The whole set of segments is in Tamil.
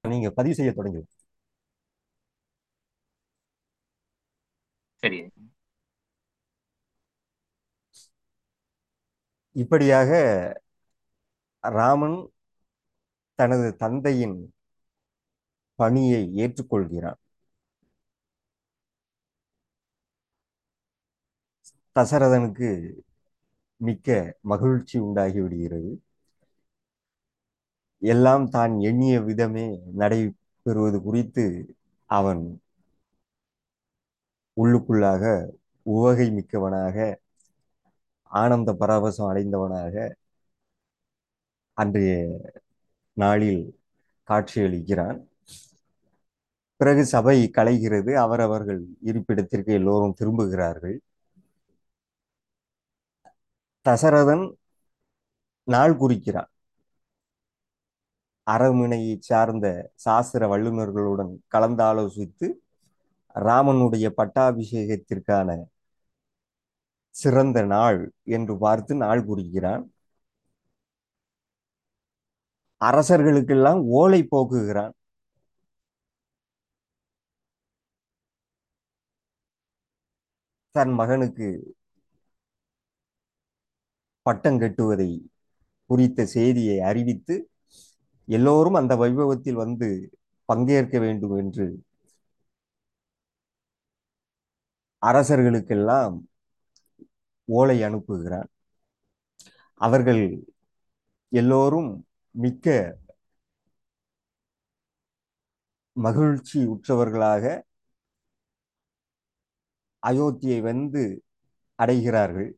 நீங்க பதிவு செய்ய தொடங்கி சரி இப்படியாக ராமன் தனது தந்தையின் பணியை ஏற்றுக்கொள்கிறான் தசரதனுக்கு மிக்க மகிழ்ச்சி உண்டாகி விடுகிறது எல்லாம் தான் எண்ணிய விதமே நடைபெறுவது குறித்து அவன் உள்ளுக்குள்ளாக உவகை மிக்கவனாக ஆனந்த பரவசம் அடைந்தவனாக அன்றைய நாளில் காட்சியளிக்கிறான் பிறகு சபை கலைகிறது அவரவர்கள் இருப்பிடத்திற்கு எல்லோரும் திரும்புகிறார்கள் தசரதன் நாள் குறிக்கிறான் அரண்மனையை சார்ந்த சாஸ்திர வல்லுநர்களுடன் கலந்தாலோசித்து ராமனுடைய பட்டாபிஷேகத்திற்கான சிறந்த நாள் என்று பார்த்து நாள் குறிக்கிறான் அரசர்களுக்கெல்லாம் ஓலை போக்குகிறான் தன் மகனுக்கு பட்டம் கட்டுவதை குறித்த செய்தியை அறிவித்து எல்லோரும் அந்த வைபவத்தில் வந்து பங்கேற்க வேண்டும் என்று அரசர்களுக்கெல்லாம் ஓலை அனுப்புகிறான் அவர்கள் எல்லோரும் மிக்க மகிழ்ச்சி உற்றவர்களாக அயோத்தியை வந்து அடைகிறார்கள்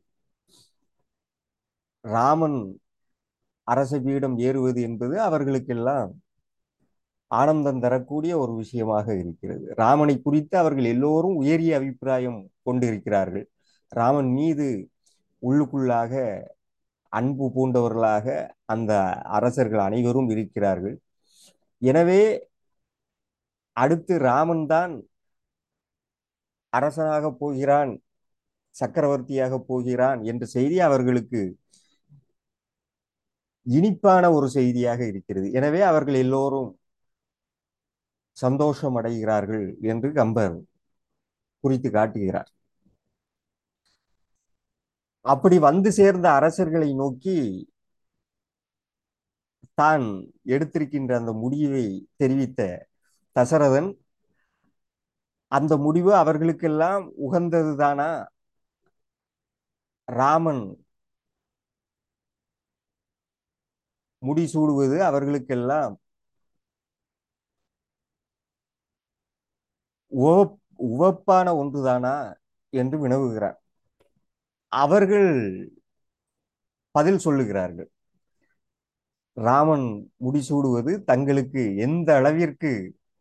ராமன் அரச பீடம் ஏறுவது என்பது அவர்களுக்கெல்லாம் ஆனந்தம் தரக்கூடிய ஒரு விஷயமாக இருக்கிறது ராமனை குறித்து அவர்கள் எல்லோரும் உயரிய அபிப்பிராயம் கொண்டிருக்கிறார்கள் ராமன் மீது உள்ளுக்குள்ளாக அன்பு பூண்டவர்களாக அந்த அரசர்கள் அனைவரும் இருக்கிறார்கள் எனவே அடுத்து ராமன் தான் அரசனாக போகிறான் சக்கரவர்த்தியாக போகிறான் என்ற செய்தி அவர்களுக்கு இனிப்பான ஒரு செய்தியாக இருக்கிறது எனவே அவர்கள் எல்லோரும் சந்தோஷம் அடைகிறார்கள் என்று கம்பர் குறித்து காட்டுகிறார் அப்படி வந்து சேர்ந்த அரசர்களை நோக்கி தான் எடுத்திருக்கின்ற அந்த முடிவை தெரிவித்த தசரதன் அந்த முடிவு அவர்களுக்கெல்லாம் உகந்ததுதானா ராமன் முடிசூடுவது அவர்களுக்கெல்லாம் உவப்பான ஒன்றுதானா என்று வினவுகிறார் அவர்கள் பதில் சொல்லுகிறார்கள் ராமன் முடிசூடுவது தங்களுக்கு எந்த அளவிற்கு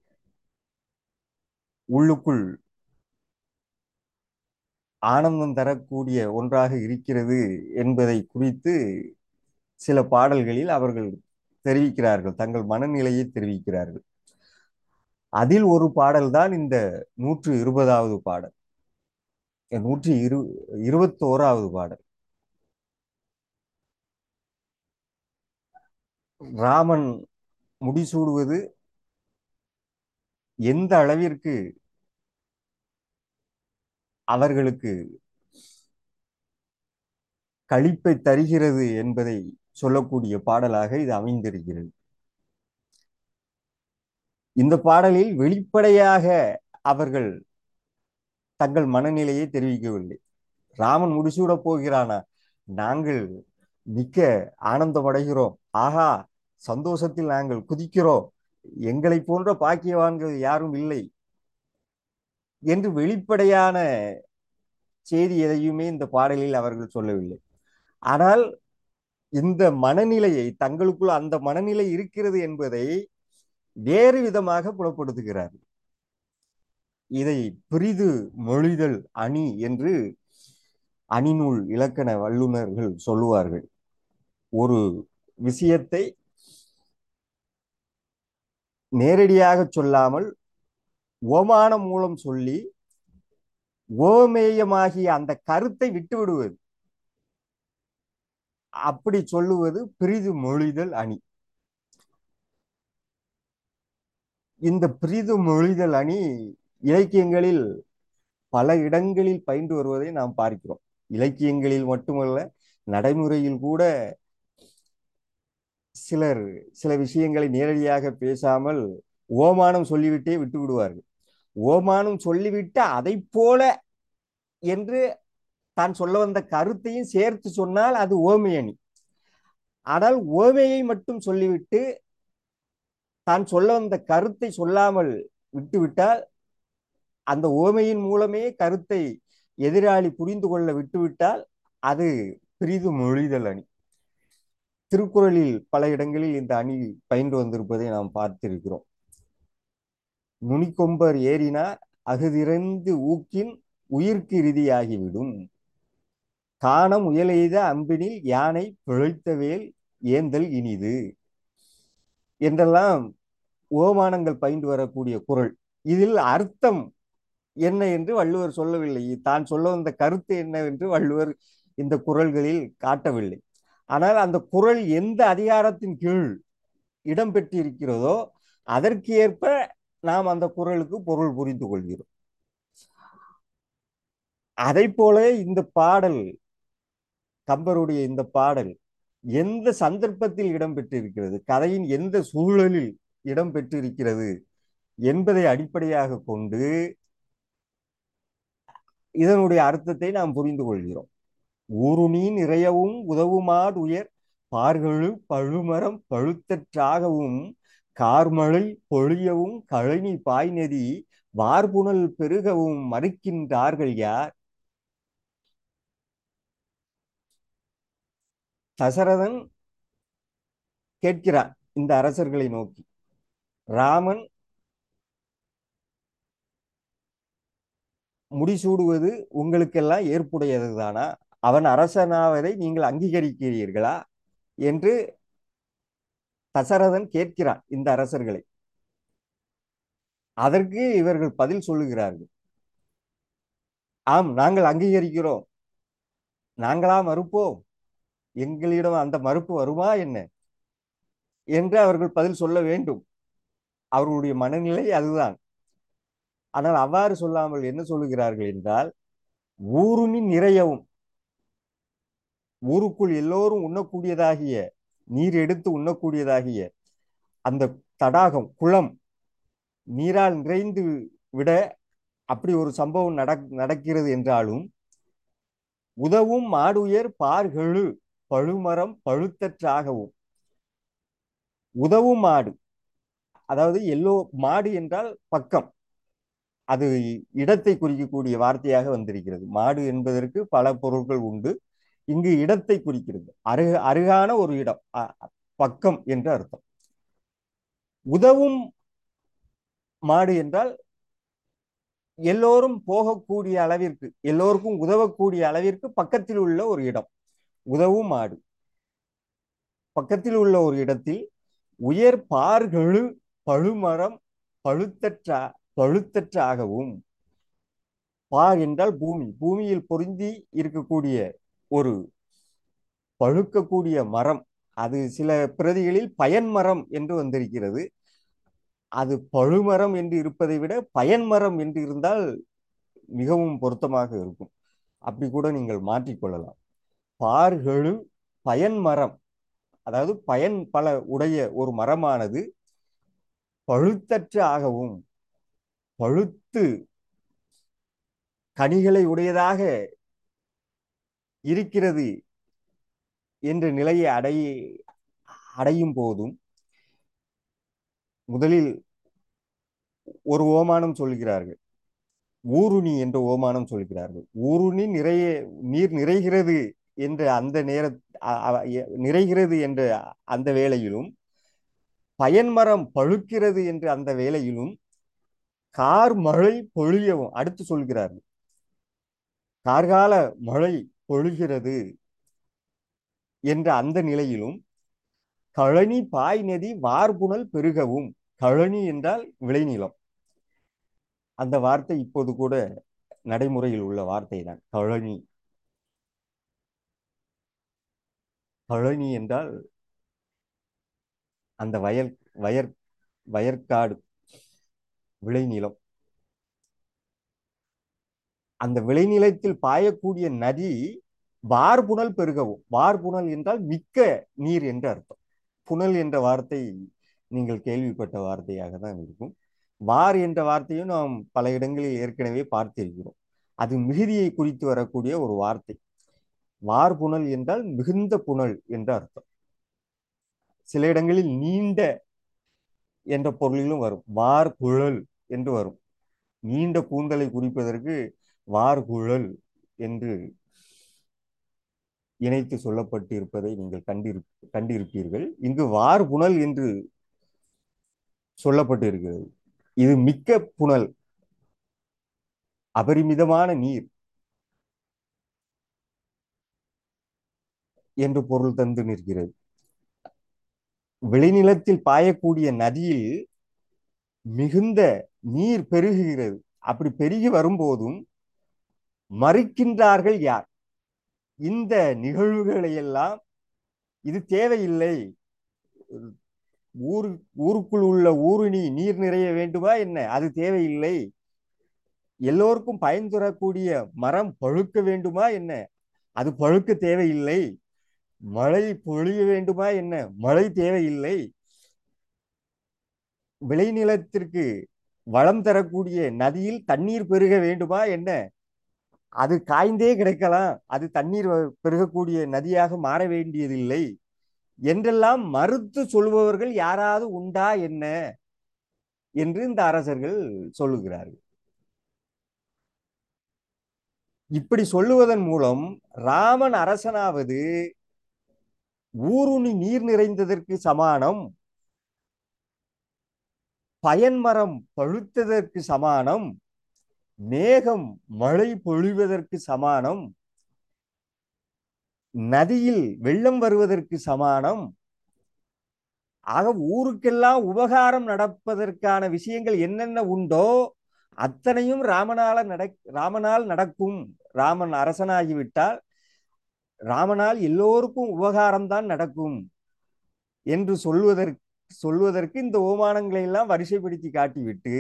உள்ளுக்குள் ஆனந்தம் தரக்கூடிய ஒன்றாக இருக்கிறது என்பதை குறித்து சில பாடல்களில் அவர்கள் தெரிவிக்கிறார்கள் தங்கள் மனநிலையை தெரிவிக்கிறார்கள் அதில் ஒரு பாடல் தான் இந்த நூற்று இருபதாவது பாடல் நூற்றி இரு இருபத்தோராவது பாடல் ராமன் முடிசூடுவது எந்த அளவிற்கு அவர்களுக்கு கழிப்பை தருகிறது என்பதை சொல்லக்கூடிய பாடலாக இது அமைந்திருக்கிறது இந்த பாடலில் வெளிப்படையாக அவர்கள் தங்கள் மனநிலையை தெரிவிக்கவில்லை ராமன் முடிசூட போகிறானா நாங்கள் மிக்க ஆனந்தம் அடைகிறோம் ஆகா சந்தோஷத்தில் நாங்கள் குதிக்கிறோம் எங்களை போன்ற பாக்கியவான்கள் யாரும் இல்லை என்று வெளிப்படையான செய்தி எதையுமே இந்த பாடலில் அவர்கள் சொல்லவில்லை ஆனால் இந்த மனநிலையை தங்களுக்குள் அந்த மனநிலை இருக்கிறது என்பதை வேறு விதமாக புலப்படுத்துகிறார் இதை பிரிது மொழிதல் அணி என்று அணிநூல் இலக்கண வல்லுநர்கள் சொல்லுவார்கள் ஒரு விஷயத்தை நேரடியாக சொல்லாமல் ஓமானம் மூலம் சொல்லி ஓமேயமாகிய அந்த கருத்தை விட்டு விடுவது அப்படி சொல்லுவது பிரிது மொழிதல் அணி இந்த பிரிது மொழிதல் அணி இலக்கியங்களில் பல இடங்களில் பயின்று வருவதை நாம் பார்க்கிறோம் இலக்கியங்களில் மட்டுமல்ல நடைமுறையில் கூட சிலர் சில விஷயங்களை நேரடியாக பேசாமல் ஓமானம் சொல்லிவிட்டே விட்டு விடுவார்கள் ஓமானம் சொல்லிவிட்டு அதை போல என்று தான் சொல்ல வந்த கருத்தையும் சேர்த்து சொன்னால் அது ஓமை அணி ஆனால் ஓமையை மட்டும் சொல்லிவிட்டு தான் சொல்ல வந்த கருத்தை சொல்லாமல் விட்டுவிட்டால் அந்த ஓமையின் மூலமே கருத்தை எதிராளி புரிந்து கொள்ள விட்டுவிட்டால் அது பிரிது மொழிதல் அணி திருக்குறளில் பல இடங்களில் இந்த அணி பயின்று வந்திருப்பதை நாம் பார்த்திருக்கிறோம் நுனிக்கொம்பர் ஏறினார் அகுதிறந்து ஊக்கின் உயிர்க்கு இறுதியாகிவிடும் காண முயலெய்த அம்பினில் யானை பிழைத்த வேல் ஏந்தல் இனிது என்றெல்லாம் ஓமானங்கள் பயின்று வரக்கூடிய குரல் இதில் அர்த்தம் என்ன என்று வள்ளுவர் சொல்லவில்லை தான் சொல்ல வந்த கருத்து என்னவென்று வள்ளுவர் இந்த குரல்களில் காட்டவில்லை ஆனால் அந்த குரல் எந்த அதிகாரத்தின் கீழ் இடம்பெற்றிருக்கிறதோ அதற்கு ஏற்ப நாம் அந்த குரலுக்கு பொருள் புரிந்து கொள்கிறோம் அதை போல இந்த பாடல் கம்பருடைய இந்த பாடல் எந்த சந்தர்ப்பத்தில் இடம்பெற்றிருக்கிறது கதையின் எந்த சூழலில் இடம்பெற்றிருக்கிறது என்பதை அடிப்படையாக கொண்டு இதனுடைய அர்த்தத்தை நாம் புரிந்து கொள்கிறோம் ஊருணி நிறையவும் உதவுமாடுயர் பார்களு பழுமரம் பழுத்தற்றாகவும் கார்மழை பொழியவும் கழனி பாய்நதி வார்புணல் பெருகவும் மறுக்கின்றார்கள் யார் தசரதன் கேட்கிறான் இந்த அரசர்களை நோக்கி ராமன் முடிசூடுவது உங்களுக்கெல்லாம் ஏற்புடையதுதானா அவன் அரசனாவதை நீங்கள் அங்கீகரிக்கிறீர்களா என்று தசரதன் கேட்கிறான் இந்த அரசர்களை அதற்கு இவர்கள் பதில் சொல்லுகிறார்கள் ஆம் நாங்கள் அங்கீகரிக்கிறோம் நாங்களா மறுப்போம் எங்களிடம் அந்த மறுப்பு வருமா என்ன என்று அவர்கள் பதில் சொல்ல வேண்டும் அவர்களுடைய மனநிலை அதுதான் ஆனால் அவ்வாறு சொல்லாமல் என்ன சொல்லுகிறார்கள் என்றால் ஊருமின் நிறையவும் ஊருக்குள் எல்லோரும் உண்ணக்கூடியதாகிய நீர் எடுத்து உண்ணக்கூடியதாகிய அந்த தடாகம் குளம் நீரால் நிறைந்து விட அப்படி ஒரு சம்பவம் நடக் நடக்கிறது என்றாலும் உதவும் மாடுயர் பார்களு பழுமரம் பழுத்தற்றாகவும் உதவும் மாடு அதாவது எல்லோ மாடு என்றால் பக்கம் அது இடத்தை குறிக்கக்கூடிய வார்த்தையாக வந்திருக்கிறது மாடு என்பதற்கு பல பொருட்கள் உண்டு இங்கு இடத்தை குறிக்கிறது அருக அருகான ஒரு இடம் பக்கம் என்று அர்த்தம் உதவும் மாடு என்றால் எல்லோரும் போகக்கூடிய அளவிற்கு எல்லோருக்கும் உதவக்கூடிய அளவிற்கு பக்கத்தில் உள்ள ஒரு இடம் உதவும் மாடு பக்கத்தில் உள்ள ஒரு இடத்தில் உயர் பார்களு பழுமரம் பழுத்தற்ற பழுத்தற்றாகவும் பார் என்றால் பூமி பூமியில் பொருந்தி இருக்கக்கூடிய ஒரு பழுக்கக்கூடிய மரம் அது சில பிரதிகளில் பயன்மரம் என்று வந்திருக்கிறது அது பழுமரம் என்று இருப்பதை விட பயன்மரம் என்று இருந்தால் மிகவும் பொருத்தமாக இருக்கும் அப்படி கூட நீங்கள் மாற்றிக்கொள்ளலாம் பார்களு பயன்மரம் அதாவது பயன் பல உடைய ஒரு மரமானது பழுத்தற்ற ஆகவும் பழுத்து கனிகளை உடையதாக இருக்கிறது என்ற நிலையை அடை அடையும் போதும் முதலில் ஒரு ஓமானம் சொல்கிறார்கள் ஊருணி என்ற ஓமானம் சொல்கிறார்கள் ஊருணி நிறைய நீர் நிறைகிறது என்ற அந்த நேர நிறைகிறது என்ற அந்த வேளையிலும் பயன்மரம் பழுக்கிறது என்று அந்த வேளையிலும் கார் மழை பொழியவும் அடுத்து சொல்கிறார்கள் கார்கால மழை பொழுகிறது என்ற அந்த நிலையிலும் கழனி பாய் நதி வார்புணல் பெருகவும் கழனி என்றால் விளைநிலம் அந்த வார்த்தை இப்போது கூட நடைமுறையில் உள்ள வார்த்தை தான் கழனி கழனி என்றால் அந்த வயல் வயற் வயற்காடு விளைநிலம் அந்த விளைநிலத்தில் பாயக்கூடிய நதி வார்புணல் பெருகவும் வார்புணல் என்றால் மிக்க நீர் என்று அர்த்தம் புனல் என்ற வார்த்தை நீங்கள் கேள்விப்பட்ட வார்த்தையாக தான் இருக்கும் வார் என்ற வார்த்தையும் நாம் பல இடங்களில் ஏற்கனவே பார்த்திருக்கிறோம் அது மிகுதியை குறித்து வரக்கூடிய ஒரு வார்த்தை வார் புனல் என்றால் மிகுந்த புனல் என்று அர்த்தம் சில இடங்களில் நீண்ட என்ற பொருளிலும் வரும் வார் குழல் என்று வரும் நீண்ட கூந்தலை குறிப்பதற்கு வார் குழல் என்று இணைத்து சொல்லப்பட்டு இருப்பதை நீங்கள் கண்டிரு கண்டிருப்பீர்கள் இங்கு வார் புனல் என்று சொல்லப்பட்டு இருக்கிறது இது மிக்க புனல் அபரிமிதமான நீர் என்று பொருள் தந்து நிற்கிறது விளைநிலத்தில் பாயக்கூடிய நதியில் மிகுந்த நீர் பெருகுகிறது அப்படி பெருகி வரும்போதும் மறுக்கின்றார்கள் யார் இந்த நிகழ்வுகளை எல்லாம் இது தேவையில்லை ஊரு ஊருக்குள் உள்ள ஊருணி நீர் நிறைய வேண்டுமா என்ன அது தேவையில்லை எல்லோருக்கும் பயன் தரக்கூடிய மரம் பழுக்க வேண்டுமா என்ன அது பழுக்க தேவையில்லை மழை பொழிய வேண்டுமா என்ன மழை தேவையில்லை விளைநிலத்திற்கு வளம் தரக்கூடிய நதியில் தண்ணீர் பெருக வேண்டுமா என்ன அது காய்ந்தே கிடைக்கலாம் அது தண்ணீர் பெருகக்கூடிய நதியாக மாற வேண்டியதில்லை என்றெல்லாம் மறுத்து சொல்பவர்கள் யாராவது உண்டா என்ன என்று இந்த அரசர்கள் சொல்லுகிறார்கள் இப்படி சொல்லுவதன் மூலம் ராமன் அரசனாவது ஊருணி நீர் நிறைந்ததற்கு சமானம் பயன்மரம் பழுத்ததற்கு சமானம் மேகம் மழை பொழிவதற்கு சமானம் நதியில் வெள்ளம் வருவதற்கு சமானம் ஆக ஊருக்கெல்லாம் உபகாரம் நடப்பதற்கான விஷயங்கள் என்னென்ன உண்டோ அத்தனையும் ராமனால நட ராமனால் நடக்கும் ராமன் அரசனாகிவிட்டால் ராமனால் எல்லோருக்கும் உபகாரம்தான் நடக்கும் என்று சொல்வதற்கு சொல்வதற்கு இந்த ஓமானங்களை எல்லாம் வரிசைப்படுத்தி காட்டிவிட்டு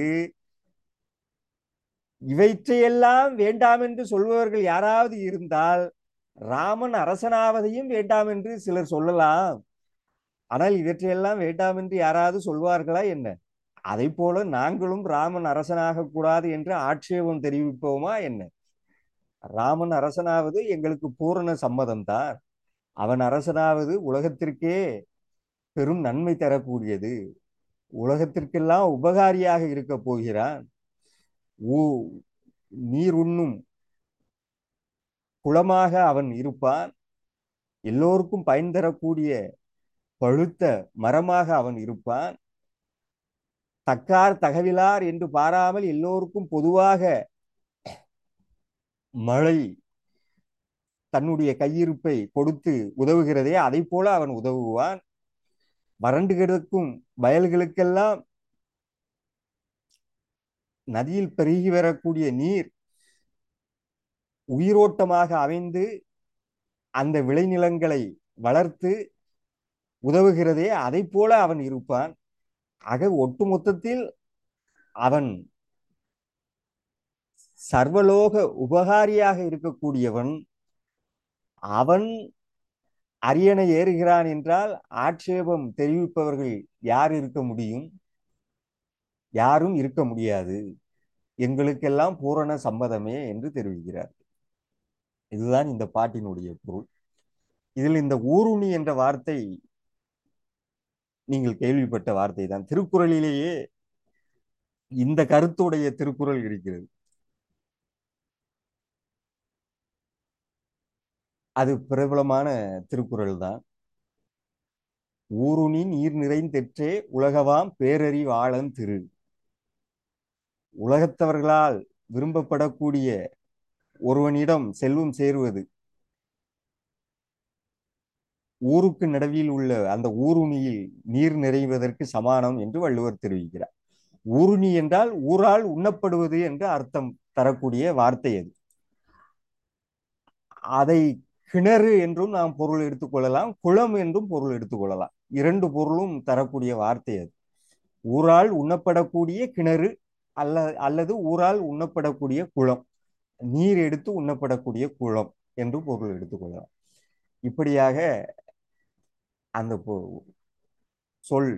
இவற்றையெல்லாம் வேண்டாம் என்று சொல்பவர்கள் யாராவது இருந்தால் ராமன் அரசனாவதையும் வேண்டாம் என்று சிலர் சொல்லலாம் ஆனால் இவற்றையெல்லாம் வேண்டாம் என்று யாராவது சொல்வார்களா என்ன அதை போல நாங்களும் ராமன் அரசனாக கூடாது என்று ஆட்சேபம் தெரிவிப்போமா என்ன ராமன் அரசனாவது எங்களுக்கு பூரண சம்மதம் தான் அவன் அரசனாவது உலகத்திற்கே பெரும் நன்மை தரக்கூடியது உலகத்திற்கெல்லாம் உபகாரியாக இருக்க போகிறான் ஊ நீர் உண்ணும் குளமாக அவன் இருப்பான் எல்லோருக்கும் பயன் தரக்கூடிய பழுத்த மரமாக அவன் இருப்பான் தக்கார் தகவிலார் என்று பாராமல் எல்லோருக்கும் பொதுவாக மழை தன்னுடைய கையிருப்பை கொடுத்து உதவுகிறதே அதை போல அவன் உதவுவான் வறண்டு கிடக்கும் வயல்களுக்கெல்லாம் நதியில் பெருகி வரக்கூடிய நீர் உயிரோட்டமாக அமைந்து அந்த விளைநிலங்களை வளர்த்து உதவுகிறதே அதை போல அவன் இருப்பான் ஆக ஒட்டுமொத்தத்தில் அவன் சர்வலோக உபகாரியாக இருக்கக்கூடியவன் அவன் அரியணை ஏறுகிறான் என்றால் ஆட்சேபம் தெரிவிப்பவர்கள் யார் இருக்க முடியும் யாரும் இருக்க முடியாது எங்களுக்கெல்லாம் பூரண சம்மதமே என்று தெரிவிக்கிறார் இதுதான் இந்த பாட்டினுடைய பொருள் இதில் இந்த ஊருணி என்ற வார்த்தை நீங்கள் கேள்விப்பட்ட வார்த்தை தான் திருக்குறளிலேயே இந்த கருத்துடைய திருக்குறள் இருக்கிறது அது பிரபலமான திருக்குறள் தான் ஊருணி நீர் நிறைந்தெற்றே உலகவாம் பேரறிவாளன் திரு உலகத்தவர்களால் விரும்பப்படக்கூடிய ஒருவனிடம் செல்வம் சேருவது ஊருக்கு நடுவில் உள்ள அந்த ஊருணியில் நீர் நிறைவதற்கு சமானம் என்று வள்ளுவர் தெரிவிக்கிறார் ஊருணி என்றால் ஊரால் உண்ணப்படுவது என்று அர்த்தம் தரக்கூடிய வார்த்தை அது அதை கிணறு என்றும் நாம் பொருள் எடுத்துக்கொள்ளலாம் குளம் என்றும் பொருள் எடுத்துக்கொள்ளலாம் இரண்டு பொருளும் தரக்கூடிய வார்த்தை அது ஊரால் உண்ணப்படக்கூடிய கிணறு அல்ல அல்லது ஊரால் உண்ணப்படக்கூடிய குளம் நீர் எடுத்து உண்ணப்படக்கூடிய குளம் என்று பொருள் எடுத்துக்கொள்ளலாம் இப்படியாக அந்த பொ- சொல்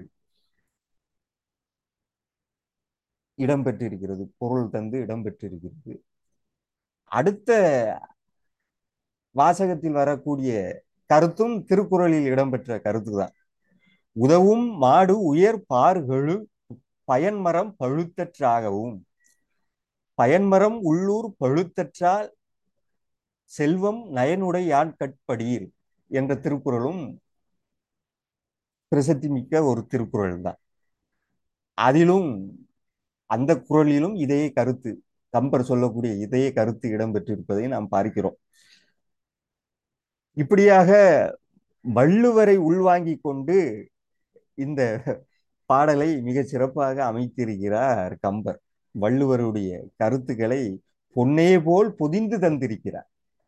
இடம்பெற்றிருக்கிறது பொருள் தந்து இடம்பெற்றிருக்கிறது அடுத்த வாசகத்தில் வரக்கூடிய கருத்தும் திருக்குறளில் இடம்பெற்ற கருத்து தான் உதவும் மாடு உயர் பார்களு பயன்மரம் பழுத்தற்றாகவும் பயன்மரம் உள்ளூர் பழுத்தற்றால் செல்வம் நயனுடை யான் கட்படீர் என்ற திருக்குறளும் பிரசித்தி மிக்க ஒரு திருக்குறள் தான் அதிலும் அந்த குறளிலும் இதே கருத்து கம்பர் சொல்லக்கூடிய இதே கருத்து இடம்பெற்றிருப்பதை நாம் பார்க்கிறோம் இப்படியாக வள்ளுவரை உள்வாங்கிக் கொண்டு இந்த பாடலை மிக சிறப்பாக அமைத்திருக்கிறார் கம்பர் வள்ளுவருடைய கருத்துக்களை பொன்னே போல் பொதிந்து தந்திருக்கிறார்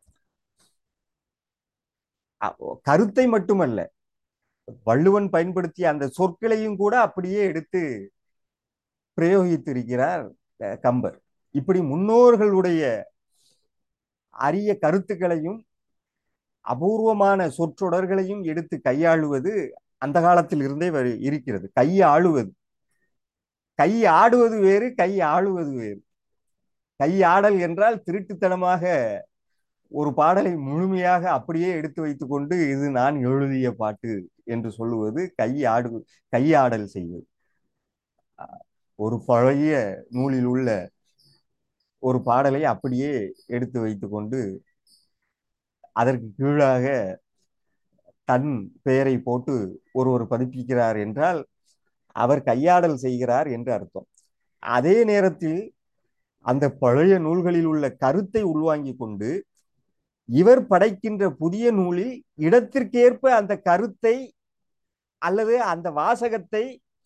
அ- கருத்தை மட்டுமல்ல வள்ளுவன் பயன்படுத்திய அந்த சொற்களையும் கூட அப்படியே எடுத்து பிரயோகித்திருக்கிறார் அஹ், கம்பர் இப்படி முன்னோர்களுடைய அரிய கருத்துக்களையும் அபூர்வமான சொற்றொடர்களையும் எடுத்து கையாளுவது அந்த காலத்தில் இருந்தே வரு- இருக்கிறது கை ஆளுவது கை ஆடுவது வேறு கை ஆளுவது வேறு கை ஆடல் என்றால் திருட்டுத்தனமாக ஒரு பாடலை முழுமையாக அப்படியே எடுத்து வைத்துக்கொண்டு இது நான் எழுதிய பாட்டு என்று சொல்லுவது கை ஆடு கையாடல் செய்வது ஒரு பழைய நூலில் உள்ள ஒரு பாடலை அப்படியே எடுத்து வைத்துக்கொண்டு அதற்கு கீழாக தன் பெயரை போட்டு ஒருவர் பதிப்பிக்கிறார் என்றால் அவர் கையாடல் செய்கிறார் என்று அர்த்தம் அதே நேரத்தில் அந்த பழைய நூல்களில் உள்ள கருத்தை உள்வாங்கிக் கொண்டு இவர் படைக்கின்ற புதிய நூலில் இடத்திற்கேற்ப அந்த கருத்தை அல்லது அந்த வாசகத்தை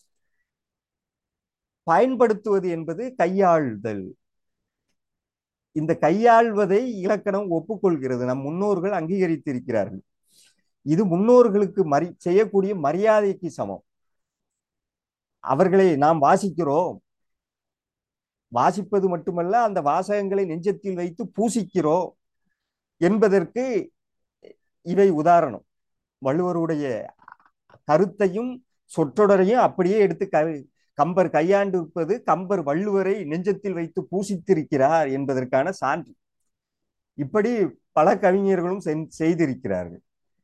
பயன்படுத்துவது என்பது கையாளுதல் இந்த கையாள்வதை இலக்கணம் ஒப்புக்கொள்கிறது நம் முன்னோர்கள் அங்கீகரித்திருக்கிறார்கள் இது முன்னோர்களுக்கு மரி செய்யக்கூடிய மரியாதைக்கு சமம் அவர்களை நாம் வாசிக்கிறோம் வாசிப்பது மட்டுமல்ல அந்த வாசகங்களை நெஞ்சத்தில் வைத்து பூசிக்கிறோம் என்பதற்கு இவை உதாரணம் வள்ளுவருடைய கருத்தையும் சொற்றொடரையும் அப்படியே எடுத்து க கம்பர் கையாண்டிருப்பது கம்பர் வள்ளுவரை நெஞ்சத்தில் வைத்து பூசித்திருக்கிறார் என்பதற்கான சான்று இப்படி பல கவிஞர்களும் சென்- செய்திருக்கிறார்கள்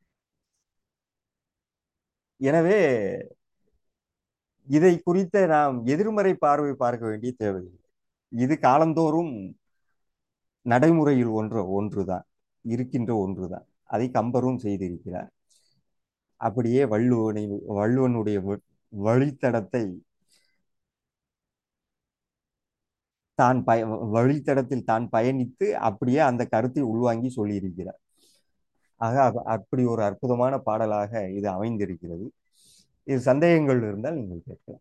எனவே இதை குறித்த நாம் எதிர்மறை பார்வை பார்க்க வேண்டிய தேவையில்லை இது காலந்தோறும் நடைமுறையில் ஒன்று ஒன்றுதான் இருக்கின்ற ஒன்றுதான் அதை கம்பரும் செய்திருக்கிறார் அப்படியே வள்ளுவனை வள்ளுவனுடைய வ- வழித்தடத்தை தான் பய வழித்தடத்தில் தான் பயணித்து அப்படியே அந்த கருத்தை உள்வாங்கி சொல்லியிருக்கிறார் ஆக அப்ப- அப்படி ஒரு அற்புதமான பாடலாக இது அமைந்திருக்கிறது இது சந்தேகங்கள் இருந்தால் நீங்கள் கேட்கலாம்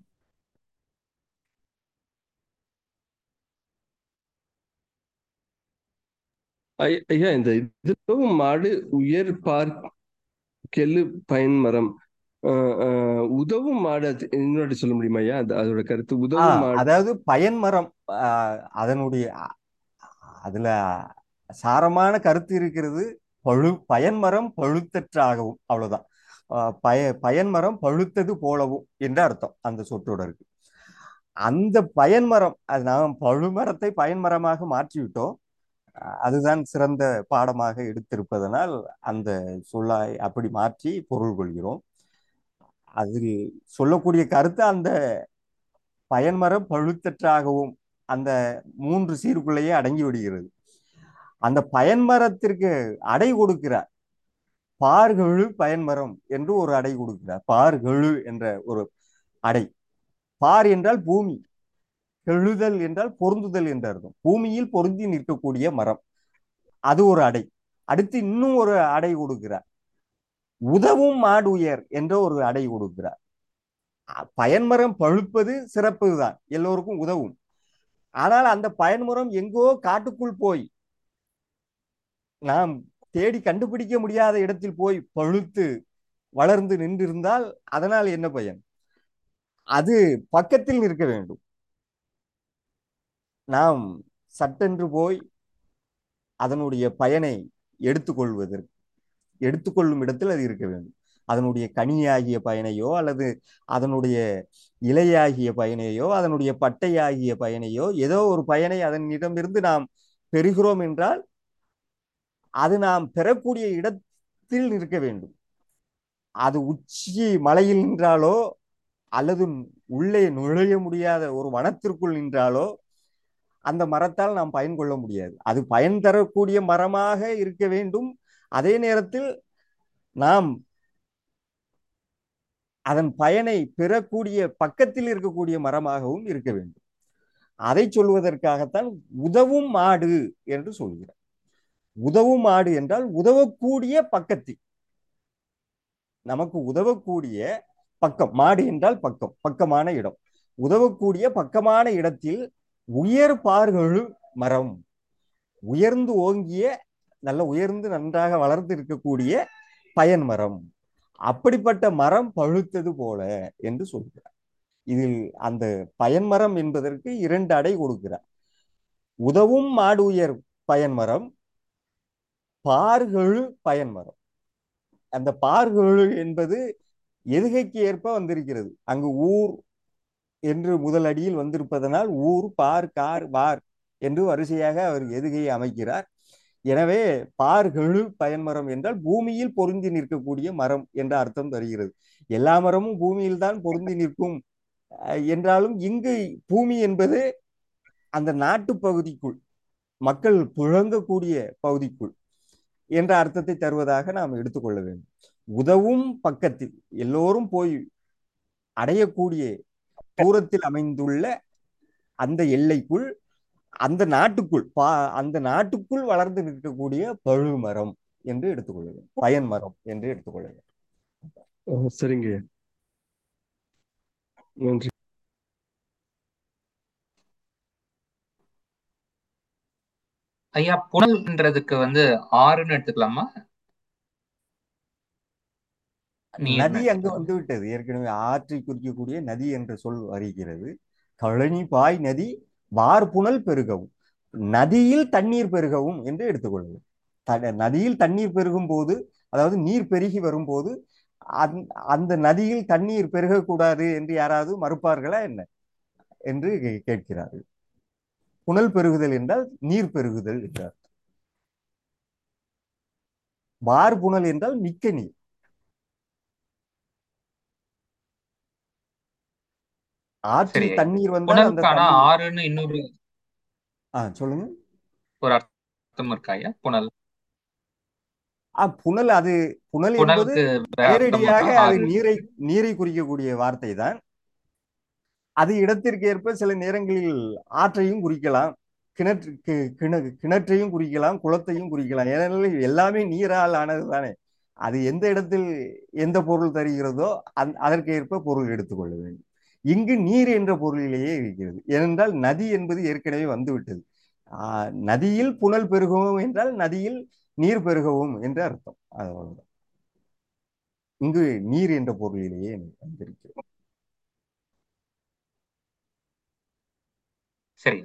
ஐ- ஐயா இந்த இதுவும் மாடு உயர் பார் கெல்லு பயன்மரம் அஹ், அஹ், உதவும் மாடு அது இன்னொரு சொல்ல முடியுமா ஐயா அது அதோட கருத்து ஆ உதவும் மாடு அதாவது பயன்மரம் ஆ, அதனுடைய அ- அதுல சாரமான கருத்து இருக்கிறது பழு பயன்மரம் பழுத்தற்றாகவும் அவ்வளவுதான் ஆ, பய பயன்மரம் பழுத்தது போலவும் என்று அர்த்தம் அந்த சொற்றொடருக்கு அந்த பயன்மரம் அது நாம் பழுமரத்தை பயன்மரமாக மாற்றிவிட்டோம் அஹ் அதுதான் சிறந்த பாடமாக எடுத்திருப்பதனால் அந்த சொல்லாய் அப்படி மாற்றி பொருள் கொள்கிறோம் அதில் சொல்லக்கூடிய கருத்து அந்த பயன்மரம் பழுத்தற்றாகவும் அந்த மூன்று சீருக்குள்ளேயே அடங்கி விடுகிறது அந்த பயன்மரத்திற்கு அடை கொடுக்கிறார் பார்கெழு பயன்மரம் என்று ஒரு அடை கொடுக்கிறார் பார்கெழு என்ற ஒரு அடை பார் என்றால் பூமி கெழுதல் என்றால் பொருந்துதல் என்று அர்த்தம் பூமியில் பொருந்தி நிற்கக்கூடிய மரம் அது ஒரு அடை அடுத்து இன்னும் ஒரு அடை கொடுக்கிறார் உதவும் மாடு உயர் என்ற ஒரு அடை கொடுக்கிறார் அ- பயன்மரம் பழுப்பது சிறப்பு தான் எல்லோருக்கும் உதவும் ஆனால் அந்த பயன்மரம் எங்கோ காட்டுக்குள் போய் நாம் தேடி கண்டுபிடிக்க முடியாத இடத்தில் போய் பழுத்து வளர்ந்து நின்றிருந்தால் அதனால் என்ன பயன் அது பக்கத்தில் நிற்க வேண்டும் நாம் சட்டென்று போய் அதனுடைய பயனை எடுத்துக்கொள்வதற்கு எடுத்துக்கொள்ளும் இடத்தில் அது இருக்க வேண்டும் அதனுடைய கனியாகிய பயனையோ அல்லது அதனுடைய இலையாகிய பயனையோ அதனுடைய பட்டையாகிய பயனையோ ஏதோ ஒரு பயனை அதனிடமிருந்து நாம் பெறுகிறோம் என்றால் அது நாம் பெறக்கூடிய இடத்தில் இருக்க வேண்டும் அது உச்சி மலையில் நின்றாலோ அல்லது உள்ளே நுழைய முடியாத ஒரு வனத்திற்குள் நின்றாலோ அந்த மரத்தால் நாம் பயன் கொள்ள முடியாது அது பயன் தரக்கூடிய மரமாக இருக்க வேண்டும் அதே நேரத்தில் நாம் அதன் பயனை பெறக்கூடிய பக்கத்தில் இருக்கக்கூடிய மரமாகவும் இருக்க வேண்டும் அதை சொல்வதற்காகத்தான் உதவும் மாடு என்று சொல்கிறார் உதவும் மாடு என்றால் உதவக்கூடிய பக்கத்தில் நமக்கு உதவக்கூடிய பக்கம் மாடு என்றால் பக்கம் பக்கமான இடம் உதவக்கூடிய பக்கமான இடத்தில் உயர் பார்களு மரம் உயர்ந்து ஓங்கிய நல்ல உயர்ந்து நன்றாக வளர்ந்து இருக்கக்கூடிய பயன் மரம் அப்படிப்பட்ட மரம் பழுத்தது போல என்று சொல்கிறார் இதில் அந்த பயன்மரம் என்பதற்கு இரண்டு அடை கொடுக்கிறார் உதவும் மாடு உயர் பயன்மரம் பார்களு பயன்மரம் அந்த பார்களு என்பது எதுகைக்கு ஏற்ப வந்திருக்கிறது அங்கு ஊர் என்று முதல் அடியில் வந்திருப்பதனால் ஊர் பார் கார் வார் என்று வரிசையாக அவர் எதுகையை அமைக்கிறார் எனவே பார்களு பயன்மரம் என்றால் பூமியில் பொருந்தி நிற்கக்கூடிய மரம் என்ற அர்த்தம் தருகிறது எல்லா மரமும் பூமியில் தான் பொருந்தி நிற்கும் என்றாலும் இங்கு பூமி என்பது அந்த நாட்டு பகுதிக்குள் மக்கள் புழங்கக்கூடிய பகுதிக்குள் என்ற அர்த்தத்தை தருவதாக நாம் எடுத்துக்கொள்ள வேண்டும் உதவும் பக்கத்தில் எல்லோரும் போய் அடையக்கூடிய தூரத்தில் அமைந்துள்ள அந்த எல்லைக்குள் அந்த நாட்டுக்குள் பா அந்த நாட்டுக்குள் வளர்ந்து நிற்கக்கூடிய பழு மரம் என்று எடுத்துக்கொள்ள வேண்டும் பயன் மரம் என்று எடுத்துக்கொள்ள வேண்டும் சரிங்க நன்றி ஐயா புனல்ன்றதுக்கு வந்து ஆறுன்னு எடுத்துக்கலாமா நதி அங்கு வந்து விட்டது ஏற்கனவே ஆற்றை குறிக்கக்கூடிய நதி என்ற சொல் வருகிறது கழனி பாய் நதி வார் புனல் பெருகவும் நதியில் தண்ணீர் பெருகவும் என்று எடுத்துக்கொள்வது நதியில் தண்ணீர் பெருகும் போது அதாவது நீர் பெருகி வரும்போது அந்த நதியில் தண்ணீர் பெருகக்கூடாது என்று யாராவது மறுப்பார்களா என்ன என்று கேட்கிறார்கள் புனல் பெருகுதல் என்றால் நீர் பெருகுதல் என்றார் வார் புனல் என்றால் மிக்க நீர் ஆற்றில் தண்ணீர் வந்தால் அந்த ஆறுன்னு இன்னொரு ஆஹ் சொல்லுங்க ஒரு அர்த்தம் இருக்காயா புனல் புனல் அது புனல் என்பது நேரடியாக அது நீரை நீரை குறிக்கக்கூடிய வார்த்தை தான் அது இடத்திற்கு ஏற்ப சில நேரங்களில் ஆற்றையும் குறிக்கலாம் கிணற்று கிணற்றையும் குறிக்கலாம் குளத்தையும் குறிக்கலாம் ஏனெனில் எல்லாமே நீரால் ஆனது தானே அது எந்த இடத்தில் எந்த பொருள் தருகிறதோ அந் அதற்கு ஏற்ப பொருள் எடுத்துக்கொள்ள வேண்டும் இங்கு நீர் என்ற பொருளிலேயே இருக்கிறது ஏனென்றால் நதி என்பது ஏற்கனவே வந்துவிட்டது நதியில் புனல் பெருகவும் என்றால் நதியில் நீர் பெருகவும் என்று அர்த்தம் அவ்வளவுதான் இங்கு நீர் என்ற பொருளிலேயே வந்திருக்கிறது சரி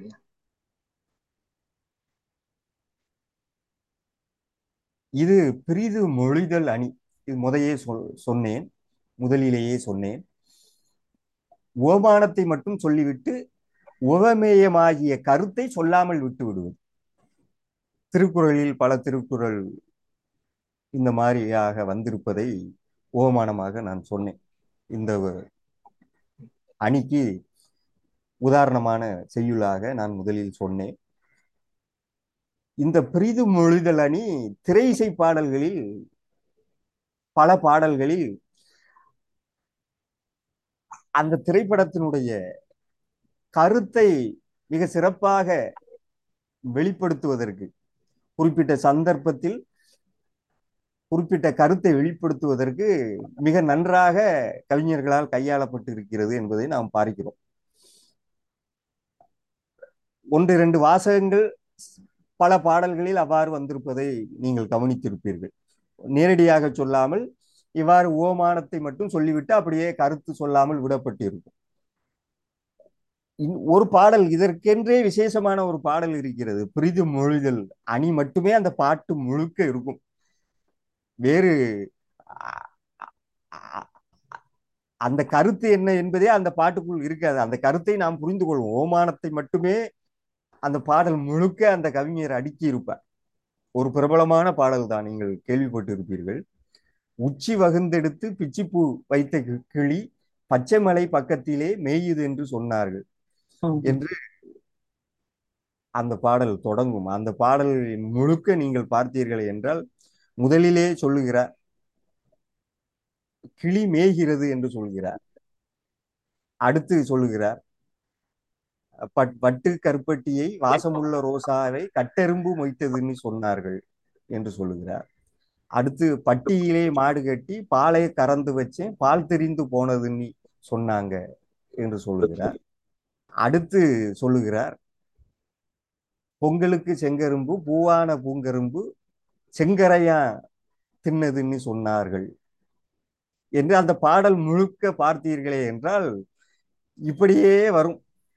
இது பிரிது மொழிதல் அணி இது முதையே சொல் சொன்னேன் முதலிலேயே சொன்னேன் ஓமானத்தை மட்டும் சொல்லிவிட்டு உவமேயமாகிய கருத்தை சொல்லாமல் விட்டு விடுவது திருக்குறளில் பல திருக்குறள் இந்த மாதிரியாக வந்திருப்பதை ஓமானமாக நான் சொன்னேன் இந்த அணிக்கு உதாரணமான செய்யுளாக நான் முதலில் சொன்னேன் இந்த பிரிது மொழிதல் அணி திரை இசை பாடல்களில் பல பாடல்களில் அந்த திரைப்படத்தினுடைய கருத்தை மிக சிறப்பாக வெளிப்படுத்துவதற்கு குறிப்பிட்ட சந்தர்ப்பத்தில் குறிப்பிட்ட கருத்தை வெளிப்படுத்துவதற்கு மிக நன்றாக கவிஞர்களால் கையாளப்பட்டு இருக்கிறது என்பதை நாம் பார்க்கிறோம் ஒன்று இரண்டு வாசகங்கள் பல பாடல்களில் அவ்வாறு வந்திருப்பதை நீங்கள் கவனித்திருப்பீர்கள் நேரடியாக சொல்லாமல் இவ்வாறு ஓமானத்தை மட்டும் சொல்லிவிட்டு அப்படியே கருத்து சொல்லாமல் விடப்பட்டிருக்கும் இன்- ஒரு பாடல் இதற்கென்றே விசேஷமான ஒரு பாடல் இருக்கிறது பிரிது மொழிதல் அணி மட்டுமே அந்த பாட்டு முழுக்க இருக்கும் வேறு அ- அ- அந்த கருத்து என்ன என்பதே அந்த பாட்டுக்குள் இருக்காது அந்த கருத்தை நாம் புரிந்து கொள்வோம் ஓமானத்தை மட்டுமே அந்த பாடல் முழுக்க அந்த கவிஞர் அடுக்கி இருப்பார் ஒரு பிரபலமான பாடல் தான் நீங்கள் கேள்விப்பட்டு இருப்பீர்கள் உச்சி வகுந்தெடுத்து பிச்சிப்பூ வைத்த கி- கிளி பச்சை மலை பக்கத்திலே மேயுது என்று சொன்னார்கள் என்று அந்த பாடல் தொடங்கும் அந்த பாடல் முழுக்க நீங்கள் பார்த்தீர்கள் என்றால் முதலிலே சொல்லுகிறார் கிளி மேய்கிறது என்று சொல்கிறார் அடுத்து சொல்லுகிறார் பட் வட்டு கருப்பட்டியை வாசமுள்ள ரோசாவை கட்டெரும்பு மொய்த்ததுன்னு சொன்னார்கள் என்று சொல்லுகிறார் அடுத்து பட்டியிலே மாடு கட்டி பாலை கறந்து வச்சேன் பால் தெரிந்து போனதுன்னு சொன்னாங்க என்று சொல்லுகிறார் அடுத்து சொல்லுகிறார் பொங்கலுக்கு செங்கரும்பு பூவான பூங்கரும்பு செங்கரையா தின்னதுன்னு சொன்னார்கள் என்று அந்த பாடல் முழுக்க பார்த்தீர்களே என்றால் இப்படியே வரும்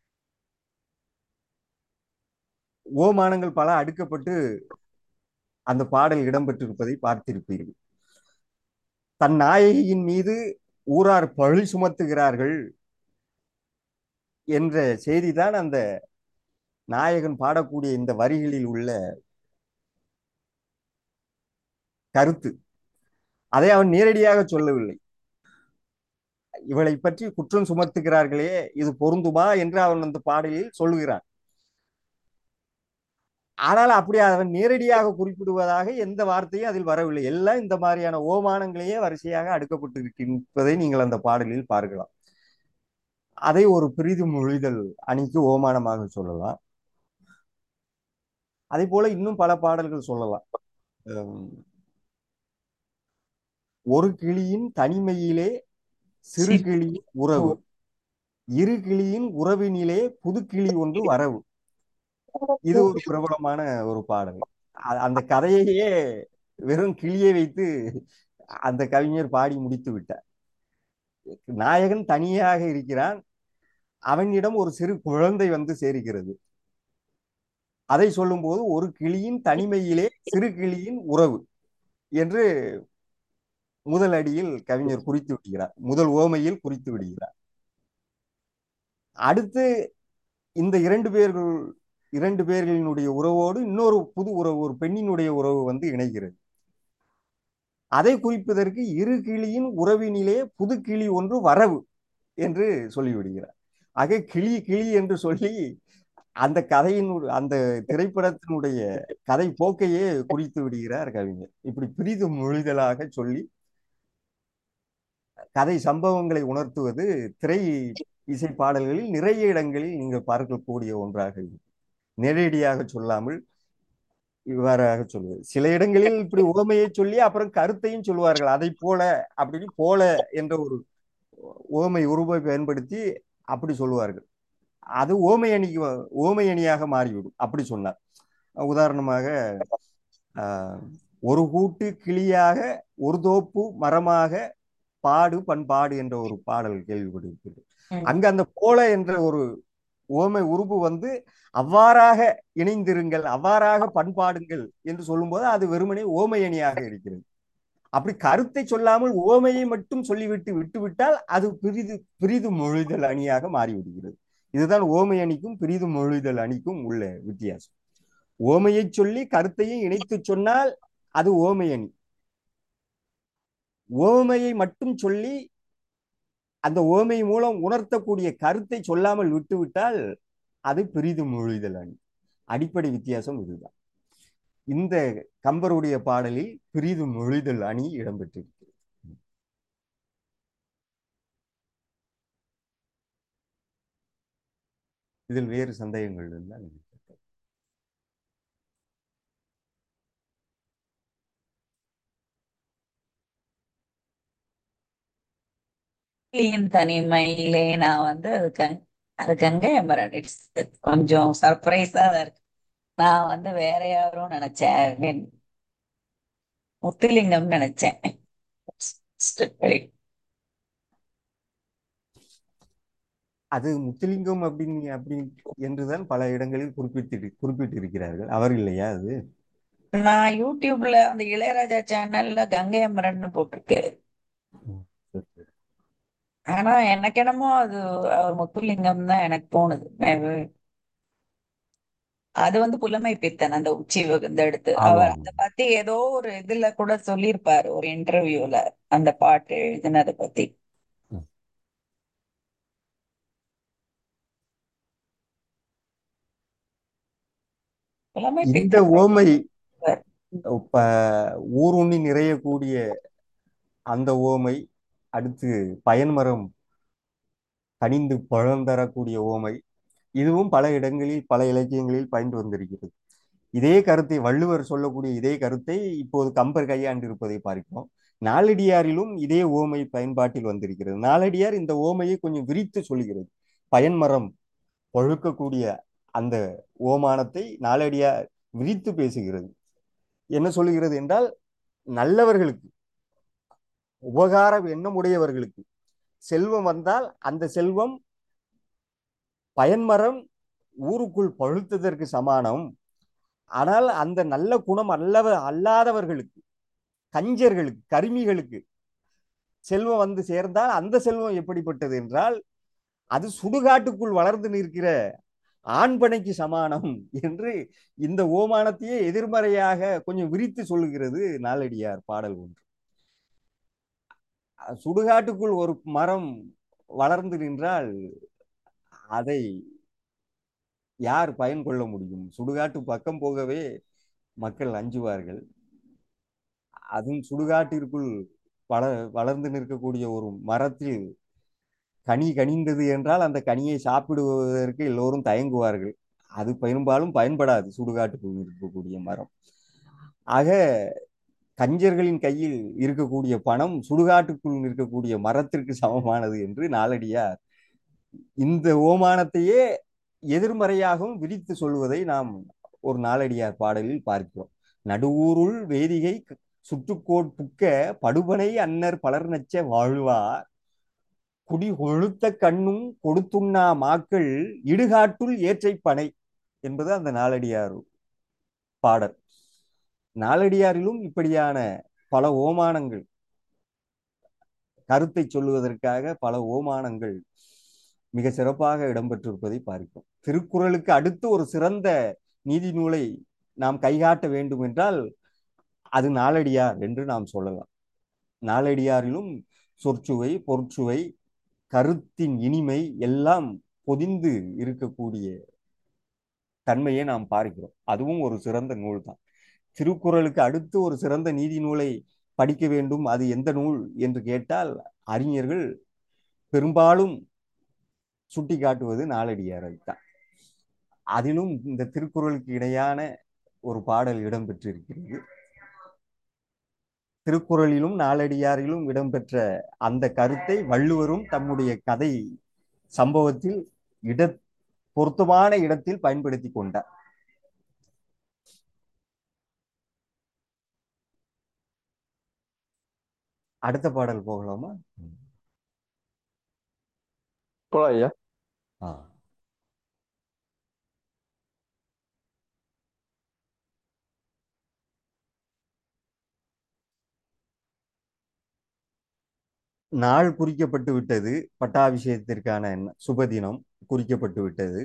ஓமானங்கள் பல அடுக்கப்பட்டு அந்த பாடல் இடம்பெற்றிருப்பதை பார்த்திருப்பீர்கள் தன் நாயகியின் மீது ஊரார் பழி சுமத்துகிறார்கள் என்ற செய்திதான் அந்த நாயகன் பாடக்கூடிய இந்த வரிகளில் உள்ள கருத்து அதை அவன் நேரடியாக சொல்லவில்லை இவளை பற்றி குற்றம் சுமத்துகிறார்களே இது பொருந்துமா என்று அவன் அந்த பாடலில் சொல்லுகிறான் ஆனால் அப்படி அவன் நேரடியாக குறிப்பிடுவதாக எந்த வார்த்தையும் அதில் வரவில்லை எல்லாம் இந்த மாதிரியான ஓமானங்களையே வரிசையாக அடுக்கப்பட்டு இருக்கின்றதை நீங்கள் அந்த பாடலில் பார்க்கலாம் அதை ஒரு பிரிது மொழிதல் அணிக்கு ஓமானமாக சொல்லலாம் அதே போல இன்னும் பல பாடல்கள் சொல்லலாம் அஹ் ஒரு கிளியின் தனிமையிலே சிறு சி- கிளியின் உறவு இரு கிளியின் உறவினிலே புது கிளி ஒன்று வரவு இது ஒரு பிரபலமான ஒரு பாடல் அ- அந்த கதையையே வெறும் கிளியை வைத்து அந்த கவிஞர் பாடி முடித்து விட்டார் நாயகன் தனியாக இருக்கிறான் அவனிடம் ஒரு சிறு குழந்தை வந்து சேருகிறது அதை சொல்லும்போது ஒரு கிளியின் தனிமையிலே சிறு கிளியின் உறவு என்று முதல் அடியில் கவிஞர் குறித்து விடுகிறார் முதல் ஓமையில் குறித்து விடுகிறார் அடுத்து இந்த இரண்டு பேர்கள் இரண்டு பேர்களினுடைய உறவோடு இன்னொரு புது உறவு ஒரு பெண்ணினுடைய உறவு வந்து இணைகிறது அதை குறிப்பதற்கு இரு கிளியின் உறவினிலே புது கிளி ஒன்று வரவு என்று சொல்லிவிடுகிறார் ஆக கிளி கிளி என்று சொல்லி அந்த கதையின் அந்த திரைப்படத்தினுடைய கதை போக்கையே குறித்து விடுகிறார் கவிஞர் இப்படி பிரிது மொழிதலாக சொல்லி கதை சம்பவங்களை உணர்த்துவது திரை இசை பாடல்களில் நிறைய இடங்களில் நீங்கள் பார்க்கக்கூடிய ஒன்றாக இருக்கும் நேரடியாக சொல்லாமல் இவ்வாறாக சொல்லுவது சில இடங்களில் இப்படி உவமையை சொல்லி அப்புறம் கருத்தையும் சொல்லுவார்கள் அதை போல அப்படின்னு போல என்ற ஒரு ஓமை உருவை பயன்படுத்தி அப்படி சொல்லுவார்கள் அது ஓமை அணிக்கு ஓமை அணியாக மாறிவிடும் அப்படி சொன்னார் உதாரணமாக ஆஹ், ஒரு கூட்டு கிளியாக ஒரு தோப்பு மரமாக பாடு பண்பாடு என்ற ஒரு பாடல் கேள்விப்பட்டிருக்கிறது ம். அங்க அந்த போல என்ற ஒரு ஓமை உருவு வந்து அவ்வாறாக இணைந்திருங்கள் அவ்வாறாக பண்பாடுங்கள் என்று சொல்லும்போது அது வெறுமனே ஓமை அணியாக இருக்கிறது அப்படி கருத்தை சொல்லாமல் ஓமையை மட்டும் சொல்லிவிட்டு விட்டுவிட்டால் அது பிரிது பிரிது மொழிதல் அணியாக மாறிவிடுகிறது இதுதான் ஓமை அணிக்கும் பிரிது மொழிதல் அணிக்கும் உள்ள வித்தியாசம் ஓமையை சொல்லி கருத்தையும் இணைத்து சொன்னால் அது ஓமை அணி ஓமையை மட்டும் சொல்லி அந்த ஓமை மூலம் உணர்த்தக்கூடிய கருத்தை சொல்லாமல் விட்டுவிட்டால் அது பிரிது மொழிதல் அணி அடிப்படை வித்தியாசம் இதுதான் இந்த கம்பருடைய பாடலில் பிரிது மொழிதல் அணி இடம்பெற்றிருக்கிறது இதில் வேறு சந்தேகங்கள் இருந்தால் நீங்கள் கேட்கலாம். கிளியின் தனிமையிலே நான் வந்து அது கங் அது கங்கை அமரன் இட்ஸ் கொஞ்சம் சர்ப்ரைஸா தான் இருக்கு நான் வந்து வேற யாரும் நினைச்சேன் I mean, முத்துலிங்கம் நினைச்சேன் சரி. அது முத்துலிங்கம் அப்படின்னு அப்படி என்றுதான் பல இடங்களில் குறிப்பிட்டு குறிப்பிட்டிருக்கிறார்கள் அவர் இல்லையா அது நான் யூடியூப்ல அந்த இளையராஜா சேனல்ல கங்கை அமரன் போட்டிருக்கு ஆனா எனக்கு என்னமோ அது அவர் முத்துலிங்கம் தான் எனக்கு தோணுது Maybe. அது வந்து புலமை பித்தன் அந்த உச்சி இந்த எடுத்து அவர் ஆமாம் அதை பத்தி ஏதோ ஒரு இதுல கூட சொல்லியிருப்பாரு ஒரு இன்டர்வியூல அந்த பாட்டு எழுதினதை பத்தி ம். புலமை இந்த பித்தன் ஓமை அவர். இப்ப ஊருண்ணி நிறையக்கூடிய அந்த ஓமை அடுத்து பயன்மரம் கனிந்து பழம் தரக்கூடிய ஓமை இதுவும் பல இடங்களில் பல இலக்கியங்களில் பயின்று வந்திருக்கிறது இதே கருத்தை வள்ளுவர் சொல்லக்கூடிய இதே கருத்தை இப்போது கம்பர் கையாண்டு இருப்பதை பார்க்கிறோம் நாலடியாரிலும் இதே ஓமை பயன்பாட்டில் வந்திருக்கிறது நாலடியார் இந்த ஓமையை கொஞ்சம் விரித்து சொல்கிறது பயன்மரம் பழுக்கக்கூடிய அந்த ஓமானத்தை நாலடியார் விரித்து பேசுகிறது என்ன சொல்லுகிறது என்றால் நல்லவர்களுக்கு உபகார எண்ணம் உடையவர்களுக்கு செல்வம் வந்தால் அந்த செல்வம் பயன்மரம் ஊருக்குள் பழுத்ததற்கு சமானம் ஆனால் அந்த நல்ல குணம் அல்லவ அல்லாதவர்களுக்கு கஞ்சர்களுக்கு கருமிகளுக்கு செல்வம் வந்து சேர்ந்தால் அந்த செல்வம் எப்படிப்பட்டது என்றால் அது சுடுகாட்டுக்குள் வளர்ந்து நிற்கிற ஆண்பனைக்கு சமானம் என்று இந்த ஓமானத்தையே எதிர்மறையாக கொஞ்சம் விரித்து சொல்லுகிறது நாலடியார் பாடல் ஒன்று சுடுகாட்டுக்குள் ஒரு மரம் வளர்ந்து நின்றால் அதை யார் பயன் கொள்ள முடியும் சுடுகாட்டு பக்கம் போகவே மக்கள் அஞ்சுவார்கள் அதுவும் சுடுகாட்டிற்குள் வள வளர்ந்து நிற்கக்கூடிய ஒரு மரத்தில் கனி கனிந்தது என்றால் அந்த கனியை சாப்பிடுவதற்கு எல்லோரும் தயங்குவார்கள் அது பெரும்பாலும் பயன்படாது சுடுகாட்டுக்குள் இருக்கக்கூடிய மரம் ஆக கஞ்சர்களின் கையில் இருக்கக்கூடிய பணம் சுடுகாட்டுக்குள் இருக்கக்கூடிய மரத்திற்கு சமமானது என்று நாலடியார் இந்த ஓமானத்தையே எதிர்மறையாகவும் விரித்து சொல்வதை நாம் ஒரு நாலடியார் பாடலில் பார்க்கிறோம் நடுவூருள் வேதிகை சுற்றுக்கோட் புக்க படுபனை அன்னர் பலர் நச்ச வாழ்வார் குடி கொழுத்த கண்ணும் கொடுத்துண்ணா மாக்கள் இடுகாட்டுள் ஏற்றை பனை என்பது அந்த நாலடியார் பாடல் நாலடியாரிலும் இப்படியான பல ஓமானங்கள் கருத்தை சொல்லுவதற்காக பல ஓமானங்கள் மிக சிறப்பாக இடம்பெற்றிருப்பதை பார்க்கிறோம் திருக்குறளுக்கு அடுத்து ஒரு சிறந்த நீதி நூலை நாம் கைகாட்ட வேண்டும் என்றால் அது நாலடியார் என்று நாம் சொல்லலாம் நாலடியாரிலும் சொற்சுவை பொற்சுவை கருத்தின் இனிமை எல்லாம் பொதிந்து இருக்கக்கூடிய தன்மையை நாம் பார்க்கிறோம் அதுவும் ஒரு சிறந்த நூல் தான் திருக்குறளுக்கு அடுத்து ஒரு சிறந்த நீதி நூலை படிக்க வேண்டும் அது எந்த நூல் என்று கேட்டால் அறிஞர்கள் பெரும்பாலும் சுட்டி காட்டுவது நாலடியாரை தான் அதிலும் இந்த திருக்குறளுக்கு இணையான ஒரு பாடல் இடம்பெற்றிருக்கிறது திருக்குறளிலும் நாலடியாரிலும் இடம்பெற்ற அந்த கருத்தை வள்ளுவரும் தம்முடைய கதை சம்பவத்தில் இட பொருத்தமான இடத்தில் பயன்படுத்தி கொண்டார் அடுத்த பாடல் போகலாமா போலாம் ஐயா ஆ நாள் குறிக்கப்பட்டு விட்டது பட்டாபிஷேகத்திற்கான சுபதினம் குறிக்கப்பட்டு விட்டது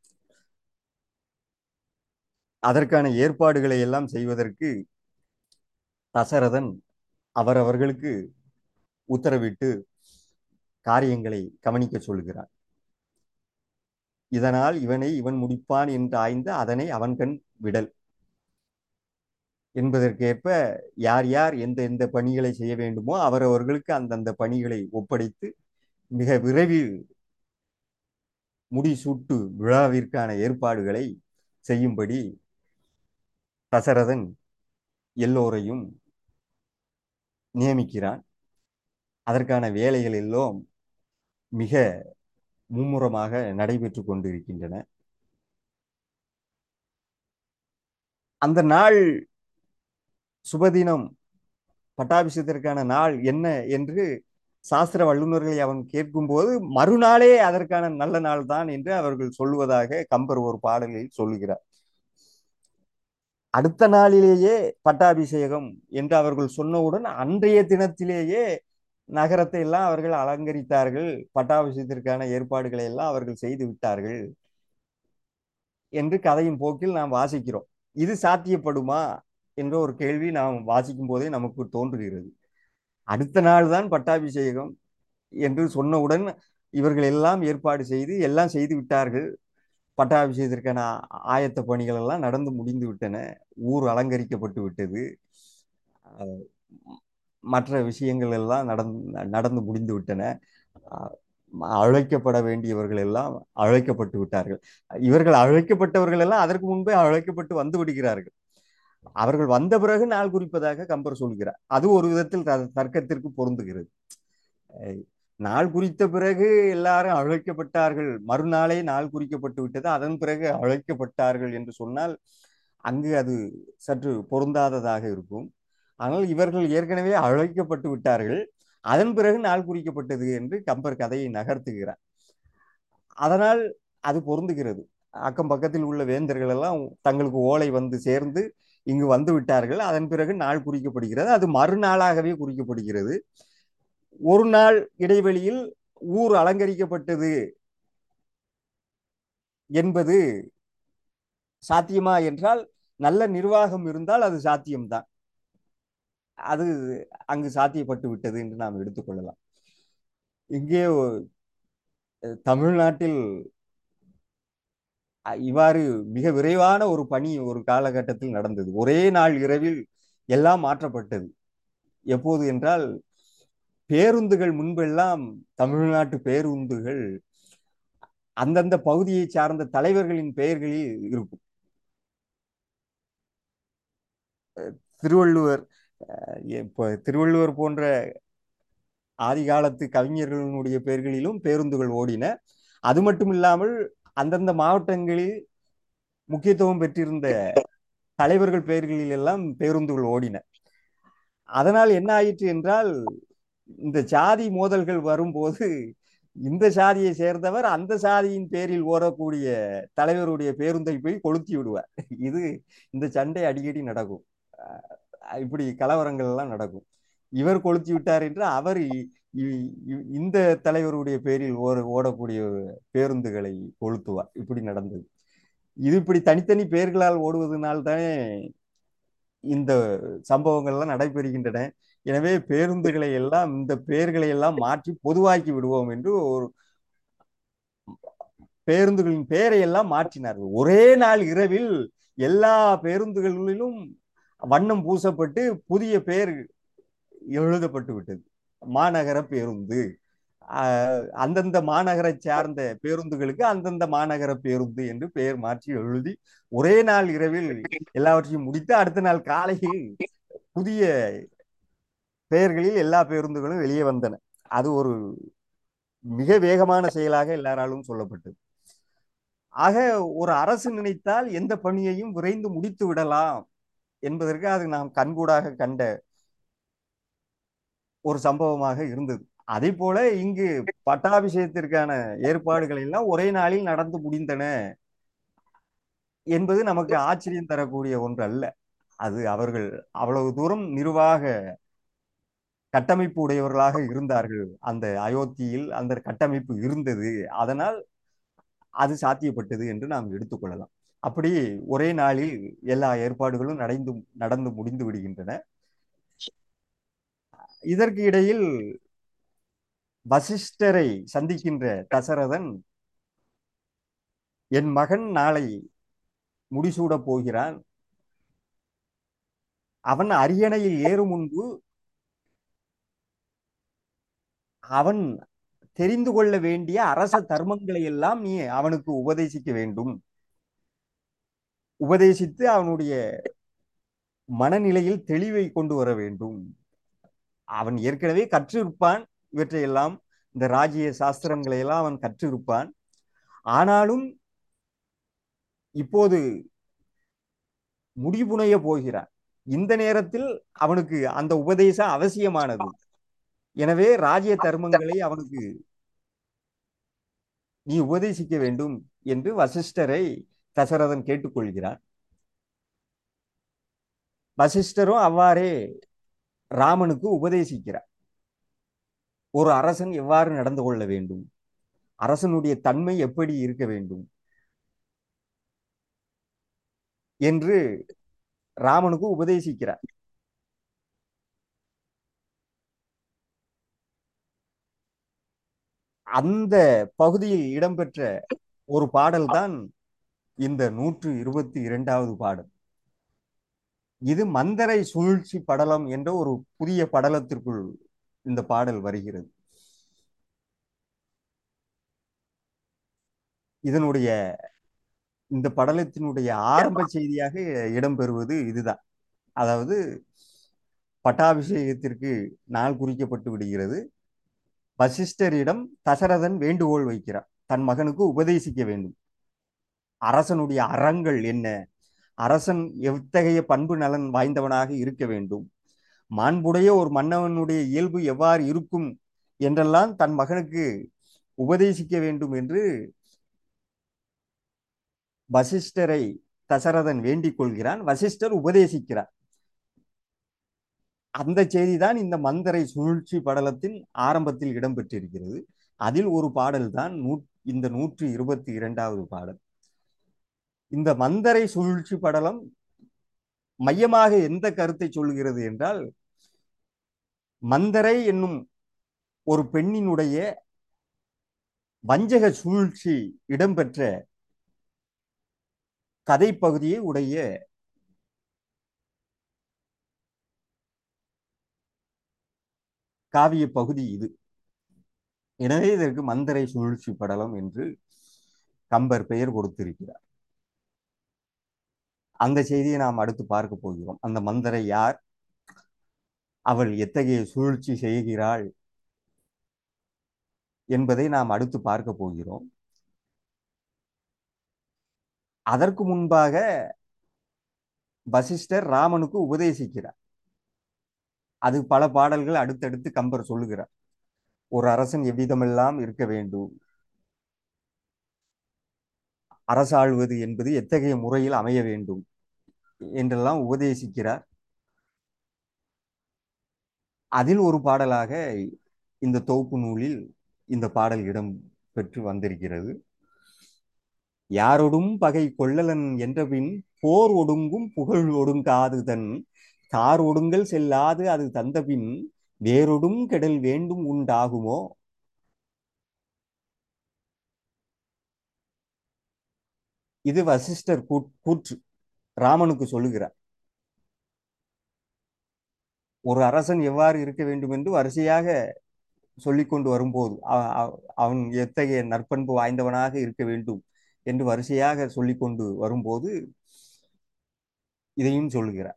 அதற்கான ஏற்பாடுகளை எல்லாம் செய்வதற்கு தசரதன் அவரவர்களுக்கு உத்தரவிட்டு காரியங்களை கவனிக்க சொல்கிறான் இதனால் இவனை இவன் முடிப்பான் என்று ஆய்ந்து அதனை அவன் கண் விடல் என்பதற்கேற்ப யார் யார் எந்த எந்த பணிகளை செய்ய வேண்டுமோ அவரவர்களுக்கு அந்தந்த பணிகளை ஒப்படைத்து மிக விரைவில் முடிசூட்டு விழாவிற்கான ஏற்பாடுகளை செய்யும்படி தசரதன் எல்லோரையும் நியமிக்கிறான் அதற்கான வேலைகள் எல்லாம் மிக மும்முரமாக நடைபெற்று கொண்டிருக்கின்றன அந்த நாள் சுபதினம் பட்டாபிஷேகத்திற்கான நாள் என்ன என்று சாஸ்திர வல்லுநர்களை அவன் கேட்கும்போது மறுநாளே அதற்கான நல்ல நாள் தான் என்று அவர்கள் சொல்லுவதாக கம்பர் ஒரு பாடலில் சொல்லுகிறார் அடுத்த நாளிலேயே பட்டாபிஷேகம் என்று அவர்கள் சொன்னவுடன் அன்றைய தினத்திலேயே நகரத்தை எல்லாம் அவர்கள் அலங்கரித்தார்கள் பட்டாபிஷேகத்திற்கான ஏற்பாடுகளை எல்லாம் அவர்கள் செய்து விட்டார்கள் என்று கதையின் போக்கில் நாம் வாசிக்கிறோம் இது சாத்தியப்படுமா என்ற ஒரு கேள்வி நாம் வாசிக்கும் போதே நமக்கு தோன்றுகிறது அடுத்த நாள் தான் பட்டாபிஷேகம் என்று சொன்னவுடன் இவர்கள் எல்லாம் ஏற்பாடு செய்து எல்லாம் செய்து விட்டார்கள் பட்டாபிஷேகத்திற்கான ஆயத்த பணிகள் எல்லாம் நடந்து முடிந்து விட்டன ஊர் அலங்கரிக்கப்பட்டு விட்டது அஹ் மற்ற விஷயங்கள் எல்லாம் நடந்து நடந்து முடிந்து விட்டன அஹ் அழைக்கப்பட வேண்டியவர்கள் எல்லாம் அழைக்கப்பட்டு விட்டார்கள் இவர்கள் அழைக்கப்பட்டவர்கள் எல்லாம் அதற்கு முன்பே அழைக்கப்பட்டு வந்து விடுகிறார்கள் அவர்கள் வந்த பிறகு நாள் குறிப்பதாக கம்பர் சொல்கிறார் அது ஒரு விதத்தில் த- தர்க்கத்திற்கு பொருந்துகிறது அஹ் நாள் குறித்த பிறகு எல்லாரும் அழைக்கப்பட்டார்கள் மறுநாளே நாள் குறிக்கப்பட்டு விட்டது அதன் பிறகு அழைக்கப்பட்டார்கள் என்று சொன்னால் அங்கு அது சற்று பொருந்தாததாக இருக்கும் ஆனால் இவர்கள் ஏற்கனவே அழைக்கப்பட்டு விட்டார்கள் அதன் பிறகு நாள் குறிக்கப்பட்டது என்று கம்பர் கதையை நகர்த்துகிறார் அதனால் அது பொருந்துகிறது அக்கம் பக்கத்தில் உள்ள வேந்தர்கள் எல்லாம் தங்களுக்கு ஓலை வந்து சேர்ந்து இங்கு வந்து விட்டார்கள் அதன் பிறகு நாள் குறிக்கப்படுகிறது அது மறுநாளாகவே குறிக்கப்படுகிறது ஒரு நாள் இடைவெளியில் ஊர் அலங்கரிக்கப்பட்டது என்பது சாத்தியமா என்றால் நல்ல நிர்வாகம் இருந்தால் அது சாத்தியம்தான் அது அங்கு சாத்தியப்பட்டு விட்டது என்று நாம் எடுத்துக்கொள்ளலாம் இங்கே ஒ- தமிழ்நாட்டில் அ, இவ்வாறு மிக விரைவான ஒரு பணி ஒரு காலகட்டத்தில் நடந்தது ஒரே நாள் இரவில் எல்லாம் மாற்றப்பட்டது எப்போது என்றால் பேருந்துகள் முன்பெல்லாம் தமிழ்நாட்டு பேருந்துகள் அந்தந்த பகுதியை சார்ந்த தலைவர்களின் பெயர்களில் இருக்கும் திருவள்ளுவர் அஹ், இப்போ திருவள்ளுவர் போன்ற ஆதி காலத்து கவிஞர்களுடைய பெயர்களிலும் பேருந்துகள் ஓடின அது மட்டும் இல்லாமல் அந்தந்த மாவட்டங்களில் முக்கியத்துவம் பெற்றிருந்த தலைவர்கள் பெயர்களில் எல்லாம் பேருந்துகள் ஓடின அதனால் என்ன ஆயிற்று என்றால் இந்த சாதி மோதல்கள் வரும்போது இந்த சாதியை சேர்ந்தவர் அந்த சாதியின் பேரில் ஓடக்கூடிய தலைவருடைய பேருந்தை போய் கொளுத்தி விடுவார் இது இந்த சண்டை அடிக்கடி நடக்கும் அஹ் இப்படி கலவரங்கள் எல்லாம் நடக்கும் இவர் கொளுத்தி விட்டார் என்று அவர் இ- இ- இ- இந்த தலைவருடைய பேரில் ஓட ஓடக்கூடிய பேருந்துகளை கொளுத்துவார் இப்படி நடந்தது இது இப்படி தனித்தனி பெயர்களால் ஓடுவதனால்தானே இந்த சம்பவங்கள்லாம் நடைபெறுகின்றன எனவே பேருந்துகளை எல்லாம் இந்த பெயர்களை எல்லாம் மாற்றி பொதுவாக்கி விடுவோம் என்று ஒரு பேருந்துகளின் பெயரை எல்லாம் மாற்றினார்கள் ஒரே நாள் இரவில் எல்லா பேருந்துகளிலும் வண்ணம் பூசப்பட்டு புதிய பெயர் எழுதப்பட்டு விட்டது மாநகர பேருந்து ஆஹ் அந்தந்த மாநகரை சார்ந்த பேருந்துகளுக்கு அந்தந்த மாநகர பேருந்து என்று பெயர் மாற்றி எழுதி ஒரே நாள் இரவில் எல்லாவற்றையும் முடித்து அடுத்த நாள் காலையில் புதிய பெயர்களில் எல்லா பேருந்துகளும் வெளியே வந்தன அது ஒரு மிக வேகமான செயலாக எல்லாராலும் சொல்லப்பட்டது ஆக ஒரு அரசு நினைத்தால் எந்த பணியையும் விரைந்து முடித்து விடலாம் என்பதற்கு அது நாம் கண்கூடாக கண்ட ஒரு சம்பவமாக இருந்தது அதே போல இங்கு பட்டாபிஷேகத்திற்கான ஏற்பாடுகள் எல்லாம் ஒரே நாளில் நடந்து முடிந்தன என்பது நமக்கு ஆச்சரியம் தரக்கூடிய ஒன்று அல்ல அது அவர்கள் அவ்வளவு தூரம் நிர்வாக கட்டமைப்பு உடையவர்களாக இருந்தார்கள் அந்த அயோத்தியில் அந்த கட்டமைப்பு இருந்தது அதனால் அது சாத்தியப்பட்டது என்று நாம் எடுத்துக்கொள்ளலாம் அப்படி ஒரே நாளில் எல்லா ஏற்பாடுகளும் நடந்து நடந்து முடிந்து விடுகின்றன இதற்கு இடையில் வசிஷ்டரை சந்திக்கின்ற தசரதன் என் மகன் நாளை முடிசூட போகிறான் அவன் அரியணையில் ஏறும் முன்பு அவன் தெரிந்து கொள்ள வேண்டிய அரச தர்மங்களை எல்லாம் நீ அவனுக்கு உபதேசிக்க வேண்டும் உபதேசித்து அவனுடைய மனநிலையில் தெளிவை கொண்டு வர வேண்டும் அவன் ஏற்கனவே கற்றிருப்பான் இவற்றையெல்லாம் இந்த ராஜ்ய சாஸ்திரங்களை எல்லாம் அவன் கற்றிருப்பான் ஆனாலும் இப்போது முடிபுனைய போகிறான் இந்த நேரத்தில் அவனுக்கு அந்த உபதேசம் அவசியமானது எனவே ராஜ்ய தர்மங்களை அவனுக்கு நீ உபதேசிக்க வேண்டும் என்று வசிஷ்டரை தசரதன் கேட்டுக்கொள்கிறார் வசிஷ்டரும் அவ்வாறே ராமனுக்கு உபதேசிக்கிறார் ஒரு அரசன் எவ்வாறு நடந்து கொள்ள வேண்டும் அரசனுடைய தன்மை எப்படி இருக்க வேண்டும் என்று ராமனுக்கு உபதேசிக்கிறார் அந்த பகுதியில் இடம்பெற்ற ஒரு பாடல்தான் இந்த நூற்று இருபத்தி இரண்டாவது பாடல் இது மந்தரை சூழ்ச்சி படலம் என்ற ஒரு புதிய படலத்திற்குள் இந்த பாடல் வருகிறது இதனுடைய இந்த படலத்தினுடைய ஆரம்ப செய்தியாக இடம்பெறுவது இதுதான் அதாவது பட்டாபிஷேகத்திற்கு நாள் குறிக்கப்பட்டு விடுகிறது வசிஷ்டரிடம் தசரதன் வேண்டுகோள் வைக்கிறார் தன் மகனுக்கு உபதேசிக்க வேண்டும் அரசனுடைய அறங்கள் என்ன அரசன் எத்தகைய பண்பு நலன் வாய்ந்தவனாக இருக்க வேண்டும் மாண்புடைய ஒரு மன்னவனுடைய இயல்பு எவ்வாறு இருக்கும் என்றெல்லாம் தன் மகனுக்கு உபதேசிக்க வேண்டும் என்று வசிஷ்டரை தசரதன் வேண்டிக் கொள்கிறான் வசிஷ்டர் உபதேசிக்கிறார் அந்த செய்திதான் இந்த மந்தரை சூழ்ச்சி படலத்தின் ஆரம்பத்தில் இடம்பெற்றிருக்கிறது அதில் ஒரு பாடல் தான் நூ இந்த நூற்றி இருபத்தி இரண்டாவது பாடல் இந்த மந்தரை சூழ்ச்சி படலம் மையமாக எந்த கருத்தை சொல்கிறது என்றால் மந்தரை என்னும் ஒரு பெண்ணினுடைய வஞ்சக சூழ்ச்சி இடம்பெற்ற கதை பகுதியை உடைய காவிய பகுதி இது எனவே இதற்கு மந்தரை சூழ்ச்சி படலம் என்று கம்பர் பெயர் கொடுத்திருக்கிறார் அந்த செய்தியை நாம் அடுத்து பார்க்க போகிறோம் அந்த மந்தரை யார் அவள் எத்தகைய சூழ்ச்சி செய்கிறாள் என்பதை நாம் அடுத்து பார்க்க போகிறோம் அதற்கு முன்பாக வசிஷ்டர் ராமனுக்கு உபதேசிக்கிறார் அது பல பாடல்கள் அடுத்தடுத்து கம்பர் சொல்லுகிறார் ஒரு அரசன் எவ்விதமெல்லாம் இருக்க வேண்டும் அரசாள்வது என்பது எத்தகைய முறையில் அமைய வேண்டும் என்றெல்லாம் உபதேசிக்கிறார் அதில் ஒரு பாடலாக இந்த தொகுப்பு நூலில் இந்த பாடல் இடம் பெற்று வந்திருக்கிறது யாரொடும் பகை கொள்ளலன் என்றபின் போர் ஒடுங்கும் புகழ் ஒடுங்காது தன் தார் ஒடுங்கல் செல்லாது அது தந்தபின் வேறொடும் கெடல் வேண்டும் உண்டாகுமோ இது வசிஷ்டர் கூற்று ராமனுக்கு சொல்லுகிறார் ஒரு அரசன் எவ்வாறு இருக்க வேண்டும் என்று வரிசையாக சொல்லிக்கொண்டு வரும்போது அவன் எத்தகைய நற்பண்பு வாய்ந்தவனாக இருக்க வேண்டும் என்று வரிசையாக சொல்லிக்கொண்டு வரும்போது இதையும் சொல்லுகிறார்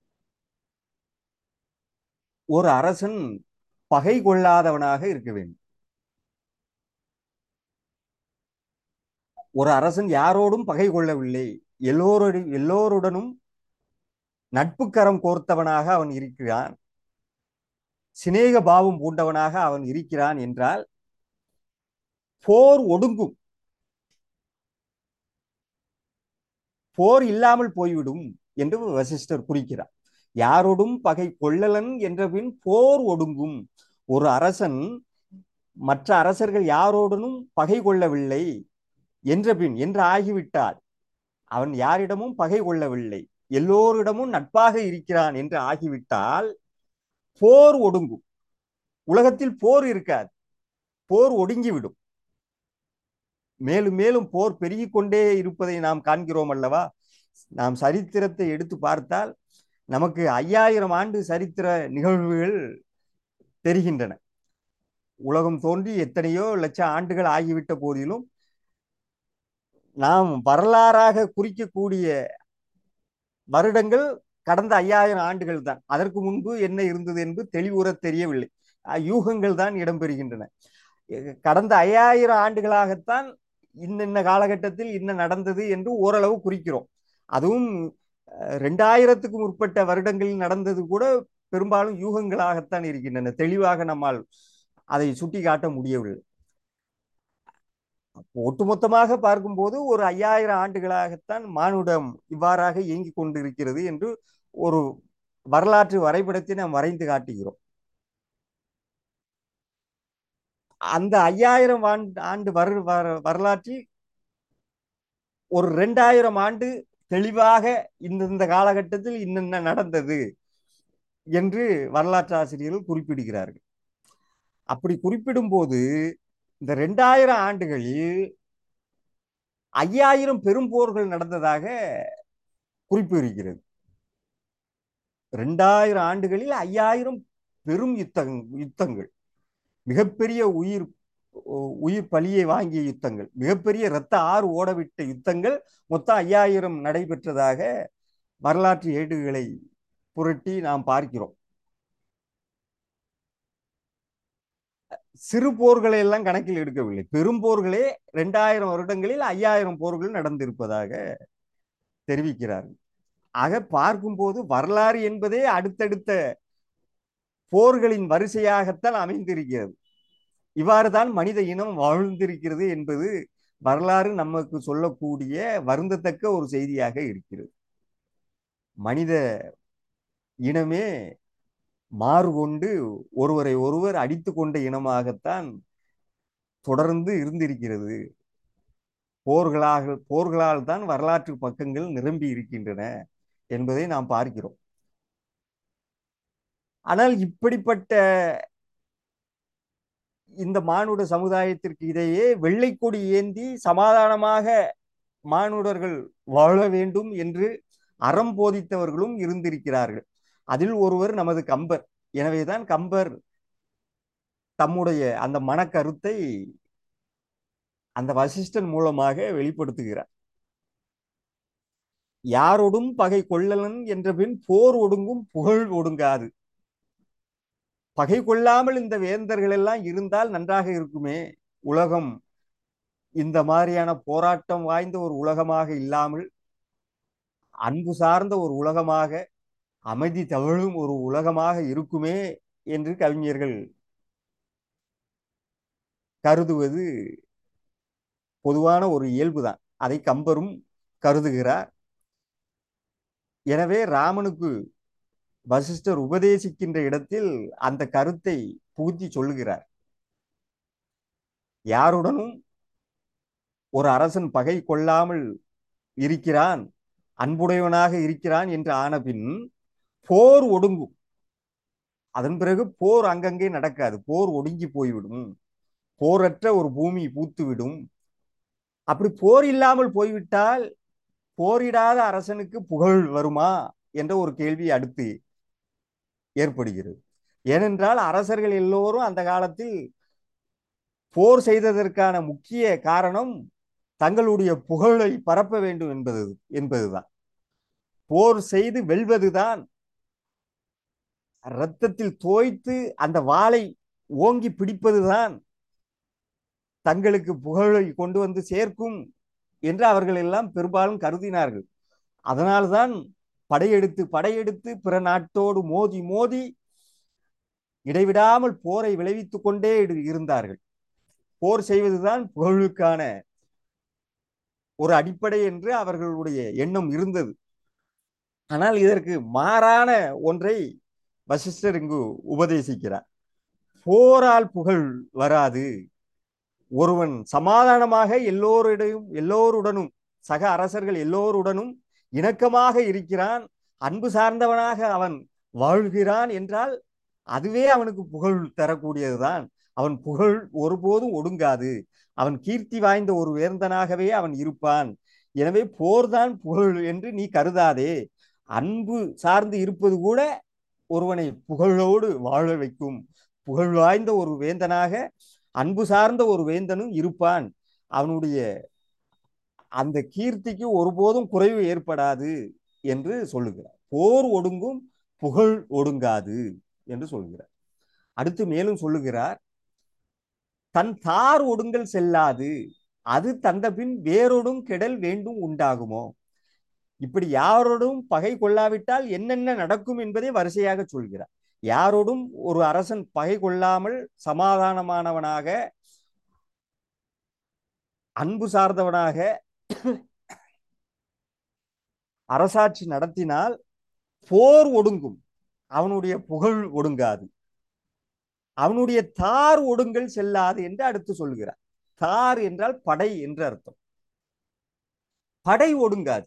ஒரு அரசன் பகை கொள்ளாதவனாக இருக்க வேண்டும் ஒரு அரசன் யாரோடும் பகை கொள்ளவில்லை எல்லோரோடு எல்லோருடனும் நட்பு கரம் கோர்த்தவனாக அவன் இருக்கிறான் சிநேக பாவம் பூண்டவனாக அவன் இருக்கிறான் என்றால் போர் ஒடுங்கும் போர் இல்லாமல் போய்விடும் என்று வசிஷ்டர் குறிக்கிறார் யாரோடும் பகை கொள்ளலன் என்றபின் போர் ஒடுங்கும் ஒரு அரசன் மற்ற அரசர்கள் யாரோடனும் பகை கொள்ளவில்லை என்றபின் என்று ஆகிவிட்டால் அவன் யாரிடமும் பகை கொள்ளவில்லை எல்லோரிடமும் நட்பாக இருக்கிறான் என்று ஆகிவிட்டால் போர் ஒடுங்கும் உலகத்தில் போர் இருக்காது போர் ஒடுங்கிவிடும் மேலும் மேலும் போர் பெருகிக் கொண்டே இருப்பதை நாம் காண்கிறோம் அல்லவா நாம் சரித்திரத்தை எடுத்து பார்த்தால் நமக்கு ஐயாயிரம் ஆண்டு சரித்திர நிகழ்வுகள் தெரிகின்றன உலகம் தோன்றி எத்தனையோ லட்சம் ஆண்டுகள் ஆகிவிட்ட போதிலும் நாம் வரலாறாக குறிக்கக்கூடிய வருடங்கள் கடந்த ஐயாயிரம் ஆண்டுகள் தான் அதற்கு முன்பு என்ன இருந்தது என்று தெளிவுற தெரியவில்லை யூகங்கள் தான் இடம்பெறுகின்றன கடந்த ஐயாயிரம் ஆண்டுகளாகத்தான் இன்னென்ன காலகட்டத்தில் என்ன நடந்தது என்று ஓரளவு குறிக்கிறோம் அதுவும் ரெண்டாயிரத்துக்கு முற்பட்ட வருடங்களில் நடந்தது கூட பெரும்பாலும் யூகங்களாகத்தான் இருக்கின்றன தெளிவாக நம்மால் அதை சுட்டி காட்ட முடியவில்லை ஒட்டுமொத்தமாக பார்க்கும்போது ஒரு ஐயாயிரம் ஆண்டுகளாகத்தான் மானுடம் இவ்வாறாக இயங்கிக் கொண்டிருக்கிறது என்று ஒரு வரலாற்று வரைபடத்தை நாம் வரைந்து காட்டுகிறோம் அந்த ஐயாயிரம் ஆண்டு ஆண்டு வர வர- வரலாற்றில் ஒரு ரெண்டாயிரம் ஆண்டு தெளிவாக இந்தந்த காலகட்டத்தில் இன்னென்ன நடந்தது என்று வரலாற்று ஆசிரியர்கள் குறிப்பிடுகிறார்கள் அப்படி குறிப்பிடும்போது இந்த ரெண்டாயிரம் ஆண்டுகளில் ஐயாயிரம் பெரும் போர்கள் நடந்ததாக குறிப்பு இருக்கிறது ரெண்டாயிரம் ஆண்டுகளில் ஐயாயிரம் பெரும் யுத்தங் யுத்தங்கள் மிகப்பெரிய உயிர் உயிர் பலியை வாங்கிய யுத்தங்கள் மிகப்பெரிய இரத்த ஆறு ஓடவிட்ட யுத்தங்கள் மொத்தம் ஐயாயிரம் நடைபெற்றதாக வரலாற்று ஏடுகளை புரட்டி நாம் பார்க்கிறோம் சிறு போர்களை எல்லாம் கணக்கில் எடுக்கவில்லை பெரும் போர்களே ரெண்டாயிரம் வருடங்களில் ஐயாயிரம் போர்கள் நடந்திருப்பதாக தெரிவிக்கிறார்கள் ஆக பார்க்கும்போது வரலாறு என்பதே அடுத்தடுத்த போர்களின் வரிசையாகத்தான் அமைந்திருக்கிறது இவ்வாறு தான் மனித இனம் வாழ்ந்திருக்கிறது என்பது வரலாறு நமக்கு சொல்லக்கூடிய வருந்தத்தக்க ஒரு செய்தியாக இருக்கிறது மனித இனமே மாறுகொண்டு ஒருவரை ஒருவர் அடித்து கொண்ட இனமாகத்தான் தொடர்ந்து இருந்திருக்கிறது போர்களாக போர்களால் தான் வரலாற்று பக்கங்கள் நிரம்பி இருக்கின்றன என்பதை நாம் பார்க்கிறோம் ஆனால் இப்படிப்பட்ட இந்த மானுட சமுதாயத்திற்கு இடையே வெள்ளைக்கொடி ஏந்தி சமாதானமாக மானுடர்கள் வாழ வேண்டும் என்று அறம் போதித்தவர்களும் இருந்திருக்கிறார்கள் அதில் ஒருவர் நமது கம்பர் எனவேதான் கம்பர் தம்முடைய அந்த மனக்கருத்தை அந்த வசிஷ்டன் மூலமாக வெளிப்படுத்துகிறார் யாரோடும் பகை கொள்ளலன் என்ற பின் போர் ஒடுங்கும் புகழ் ஒடுங்காது பகை கொள்ளாமல் இந்த வேந்தர்கள் எல்லாம் இருந்தால் நன்றாக இருக்குமே உலகம் இந்த மாதிரியான போராட்டம் வாய்ந்த ஒரு உலகமாக இல்லாமல் அன்பு சார்ந்த ஒரு உலகமாக அமைதி தவழும் ஒரு உலகமாக இருக்குமே என்று கவிஞர்கள் கருதுவது பொதுவான ஒரு இயல்புதான் அதை கம்பரும் கருதுகிறார் எனவே ராமனுக்கு வசிஷ்டர் உபதேசிக்கின்ற இடத்தில் அந்த கருத்தை புகுத்தி சொல்லுகிறார் யாருடனும் ஒரு அரசன் பகை கொள்ளாமல் இருக்கிறான் அன்புடையவனாக இருக்கிறான் என்று ஆன பின் போர் ஒடுங்கும் அதன் பிறகு போர் அங்கங்கே நடக்காது போர் ஒடுங்கி போய்விடும் போரற்ற ஒரு பூமி பூத்துவிடும் அப்படி போர் இல்லாமல் போய்விட்டால் போரிடாத அரசனுக்கு புகழ் வருமா என்ற ஒரு கேள்வி அடுத்து ஏற்படுகிறது ஏனென்றால் அரசர்கள் எல்லோரும் அந்த காலத்தில் போர் செய்ததற்கான முக்கிய காரணம் தங்களுடைய புகழை பரப்ப வேண்டும் என்பது என்பதுதான் போர் செய்து வெல்வதுதான் இரத்தத்தில் தோய்த்து அந்த வாளை ஓங்கி பிடிப்பதுதான் தங்களுக்கு புகழை கொண்டு வந்து சேர்க்கும் என்று அவர்கள் எல்லாம் பெரும்பாலும் கருதினார்கள் அதனால்தான் படையெடுத்து படையெடுத்து பிற நாட்டோடு மோதி மோதி இடைவிடாமல் போரை விளைவித்துக் கொண்டே இருந்தார்கள் போர் செய்வதுதான் புகழுக்கான ஒரு அடிப்படை என்று அவர்களுடைய எண்ணம் இருந்தது ஆனால் இதற்கு மாறான ஒன்றை வசிஷ்டர் இங்கு உபதேசிக்கிறார் போரால் புகழ் வராது ஒருவன் சமாதானமாக எல்லோரிடையும் எல்லோருடனும் சக அரசர்கள் எல்லோருடனும் இணக்கமாக இருக்கிறான் அன்பு சார்ந்தவனாக அவன் வாழ்கிறான் என்றால் அதுவே அவனுக்கு புகழ் தரக்கூடியதுதான் அவன் புகழ் ஒருபோதும் ஒடுங்காது அவன் கீர்த்தி வாய்ந்த ஒரு வேந்தனாகவே அவன் இருப்பான் எனவே போர்தான் புகழ் என்று நீ கருதாதே அன்பு சார்ந்து இருப்பது கூட ஒருவனை புகழோடு வாழ வைக்கும் புகழ் வாய்ந்த ஒரு வேந்தனாக அன்பு சார்ந்த ஒரு வேந்தனும் இருப்பான் அவனுடைய அந்த கீர்த்திக்கு ஒருபோதும் குறைவு ஏற்படாது என்று சொல்லுகிறார் போர் ஒடுங்கும் புகழ் ஒடுங்காது என்று சொல்கிறார் அடுத்து மேலும் சொல்லுகிறார் தன் தார் ஒடுங்கல் செல்லாது அது தந்த பின் வேறொடும் கெடல் வேண்டும் உண்டாகுமோ இப்படி யாரோடும் பகை கொள்ளாவிட்டால் என்னென்ன நடக்கும் என்பதை வரிசையாக சொல்கிறார் யாரோடும் ஒரு அரசன் பகை கொள்ளாமல் சமாதானமானவனாக அன்பு சார்ந்தவனாக அரசாட்சி நடத்தினால் போர் ஒடுங்கும் அவனுடைய புகழ் ஒடுங்காது அவனுடைய தார் ஒடுங்கல் செல்லாது என்று அடுத்து சொல்கிறார் தார் என்றால் படை என்று அர்த்தம் படை ஒடுங்காது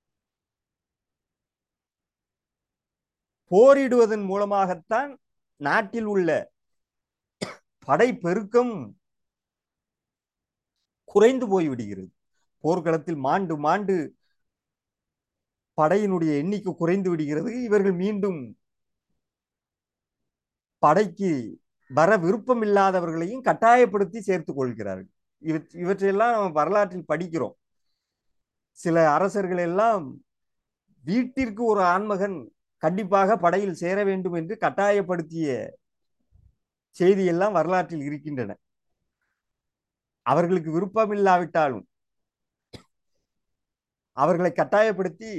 போரிடுவதன் மூலமாகத்தான் நாட்டில் உள்ள படை பெருக்கம் குறைந்து போய்விடுகிறது போர்க்களத்தில் மாண்டு மாண்டு படையினுடைய எண்ணிக்கை குறைந்து விடுகிறது இவர்கள் மீண்டும் படைக்கு வர விருப்பம் இல்லாதவர்களையும் கட்டாயப்படுத்தி சேர்த்துக் கொள்கிறார்கள் இவற் இவற்றையெல்லாம் நம்ம வரலாற்றில் படிக்கிறோம் சில அரசர்கள் எல்லாம் வீட்டிற்கு ஒரு ஆண்மகன் கண்டிப்பாக படையில் சேர வேண்டும் என்று கட்டாயப்படுத்திய செய்தியெல்லாம் வரலாற்றில் இருக்கின்றன அவர்களுக்கு விருப்பம் இல்லாவிட்டாலும் அவர்களை கட்டாயப்படுத்தி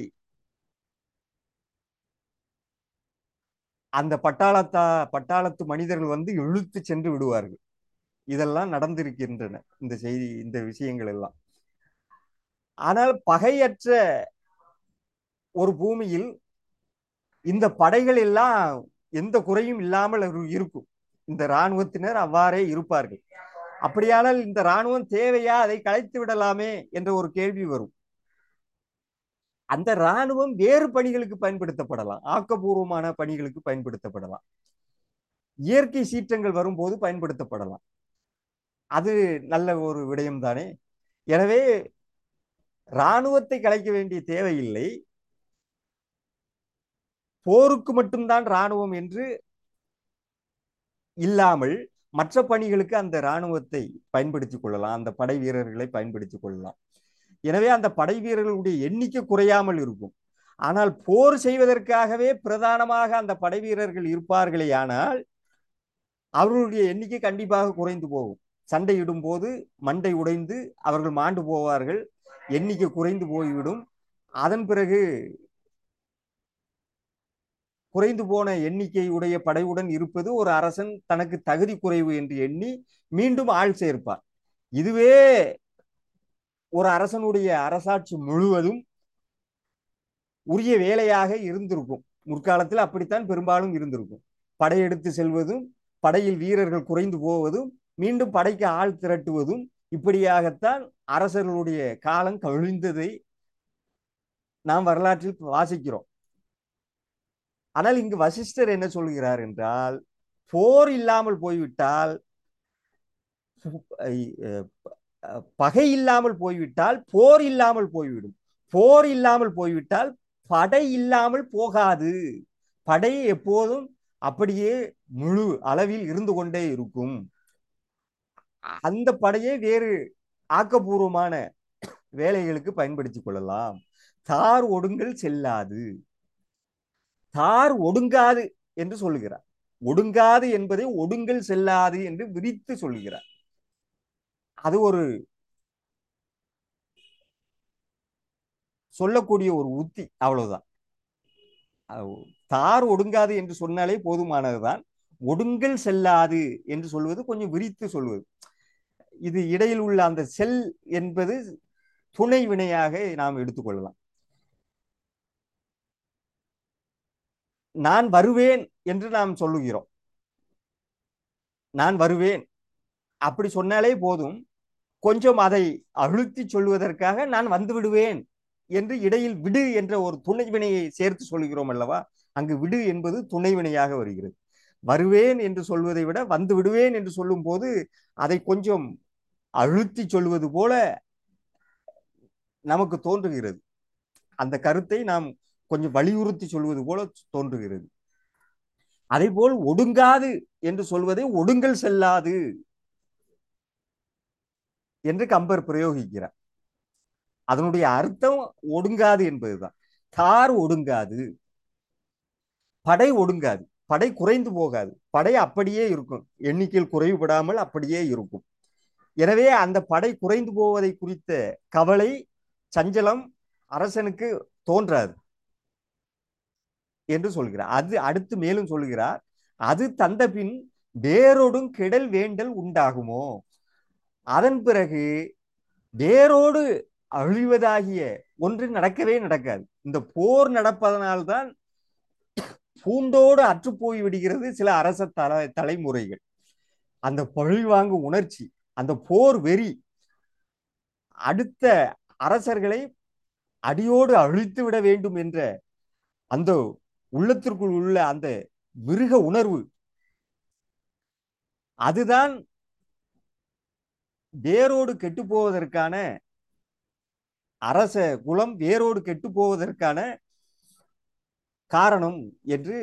அந்த பட்டாளத்தா பட்டாளத்து மனிதர்கள் வந்து இழுத்து சென்று விடுவார்கள் இதெல்லாம் நடந்திருக்கின்றன இந்த செய்தி இந்த விஷயங்கள் எல்லாம் ஆனால் பகையற்ற ஒரு பூமியில் இந்த படைகள் எல்லாம் எந்த குறையும் இல்லாமல் இருக்கும் இந்த இராணுவத்தினர் அவ்வாறே இருப்பார்கள் அப்படியானால் இந்த இராணுவம் தேவையா அதை கலைத்து விடலாமே என்ற ஒரு கேள்வி வரும் அந்த இராணுவம் வேறு பணிகளுக்கு பயன்படுத்தப்படலாம் ஆக்கப்பூர்வமான பணிகளுக்கு பயன்படுத்தப்படலாம் இயற்கை சீற்றங்கள் வரும்போது பயன்படுத்தப்படலாம் அது நல்ல ஒரு விடயம் தானே எனவே இராணுவத்தை கலைக்க வேண்டிய தேவையில்லை போருக்கு மட்டும்தான் இராணுவம் என்று இல்லாமல் மற்ற பணிகளுக்கு அந்த இராணுவத்தை பயன்படுத்திக் கொள்ளலாம் அந்த படை வீரர்களை பயன்படுத்திக் கொள்ளலாம் எனவே அந்த படை வீரர்களுடைய எண்ணிக்கை குறையாமல் இருக்கும் ஆனால் போர் செய்வதற்காகவே பிரதானமாக அந்த படை வீரர்கள் இருப்பார்களே ஆனால் அவர்களுடைய எண்ணிக்கை கண்டிப்பாக குறைந்து போகும் சண்டையிடும் போது மண்டை உடைந்து அவர்கள் மாண்டு போவார்கள் எண்ணிக்கை குறைந்து போய்விடும் அதன் பிறகு குறைந்து போன எண்ணிக்கை உடைய படையுடன் இருப்பது ஒரு அரசன் தனக்கு தகுதி குறைவு என்று எண்ணி மீண்டும் ஆள் சேர்ப்பார் இதுவே ஒரு அரசனுடைய அரசாட்சி முழுவதும் உரிய வேலையாக இருந்திருக்கும் முற்காலத்தில் அப்படித்தான் பெரும்பாலும் இருந்திருக்கும் படையெடுத்து செல்வதும் படையில் வீரர்கள் குறைந்து போவதும் மீண்டும் படைக்கு ஆள் திரட்டுவதும் இப்படியாகத்தான் அரசர்களுடைய காலம் கழிந்ததை நாம் வரலாற்றில் வாசிக்கிறோம் ஆனால் இங்கு வசிஷ்டர் என்ன சொல்கிறார் என்றால் போர் இல்லாமல் போய்விட்டால் பகை இல்லாமல் போய்விட்டால் போர் இல்லாமல் போய்விடும் போர் இல்லாமல் போய்விட்டால் படை இல்லாமல் போகாது படை எப்போதும் அப்படியே முழு அளவில் இருந்து கொண்டே இருக்கும் அந்த படையை வேறு ஆக்கப்பூர்வமான வேலைகளுக்கு பயன்படுத்திக் கொள்ளலாம் தார் ஒடுங்கல் செல்லாது தார் ஒடுங்காது என்று சொல்லுகிறார் ஒடுங்காது என்பதை ஒடுங்கல் செல்லாது என்று விரித்து சொல்லுகிறார் அது ஒரு சொல்லக்கூடிய ஒரு உத்தி அவ்வளவுதான் தார் ஒடுங்காது என்று சொன்னாலே போதுமானதுதான் ஒடுங்கல் செல்லாது என்று சொல்வது கொஞ்சம் விரித்து சொல்வது இது இடையில் உள்ள அந்த செல் என்பது துணை வினையாக நாம் எடுத்துக்கொள்ளலாம் நான் வருவேன் என்று நாம் சொல்லுகிறோம் நான் வருவேன் அப்படி சொன்னாலே போதும் கொஞ்சம் அதை அழுத்தி சொல்வதற்காக நான் வந்து விடுவேன் என்று இடையில் விடு என்ற ஒரு துணை வினையை சேர்த்து சொல்கிறோம் அல்லவா அங்கு விடு என்பது துணை வினையாக வருகிறது வருவேன் என்று சொல்வதை விட வந்து விடுவேன் என்று சொல்லும் போது அதை கொஞ்சம் அழுத்தி சொல்வது போல நமக்கு தோன்றுகிறது அந்த கருத்தை நாம் கொஞ்சம் வலியுறுத்தி சொல்வது போல தோன்றுகிறது அதே போல் ஒடுங்காது என்று சொல்வதை ஒடுங்கல் செல்லாது என்று கம்பர் பிரயோகிக்கிறார் அதனுடைய அர்த்தம் ஒடுங்காது என்பதுதான் தார் ஒடுங்காது படை ஒடுங்காது படை குறைந்து போகாது படை அப்படியே இருக்கும் எண்ணிக்கையில் குறைவுபடாமல் அப்படியே இருக்கும் எனவே அந்த படை குறைந்து போவதை குறித்த கவலை சஞ்சலம் அரசனுக்கு தோன்றாது என்று சொல்கிறார் அது அடுத்து மேலும் சொல்கிறார் அது தந்த பின் வேரோடும் கெடல் வேண்டல் உண்டாகுமோ அதன் பிறகு வேரோடு அழிவதாகிய ஒன்று நடக்கவே நடக்காது இந்த போர் நடப்பதனால்தான் பூண்டோடு அற்றுப்போய் விடுகிறது சில அரச தல தலைமுறைகள் அந்த பழிவாங்கு உணர்ச்சி அந்த போர் வெறி அடுத்த அரசர்களை அடியோடு அழித்து விட வேண்டும் என்ற அந்த உள்ளத்திற்குள் உள்ள அந்த மிருக உணர்வு அதுதான் வேரோடு கெட்டு போவதற்கான அரச குலம் வேரோடு கெட்டு போவதற்கான காரணம் என்று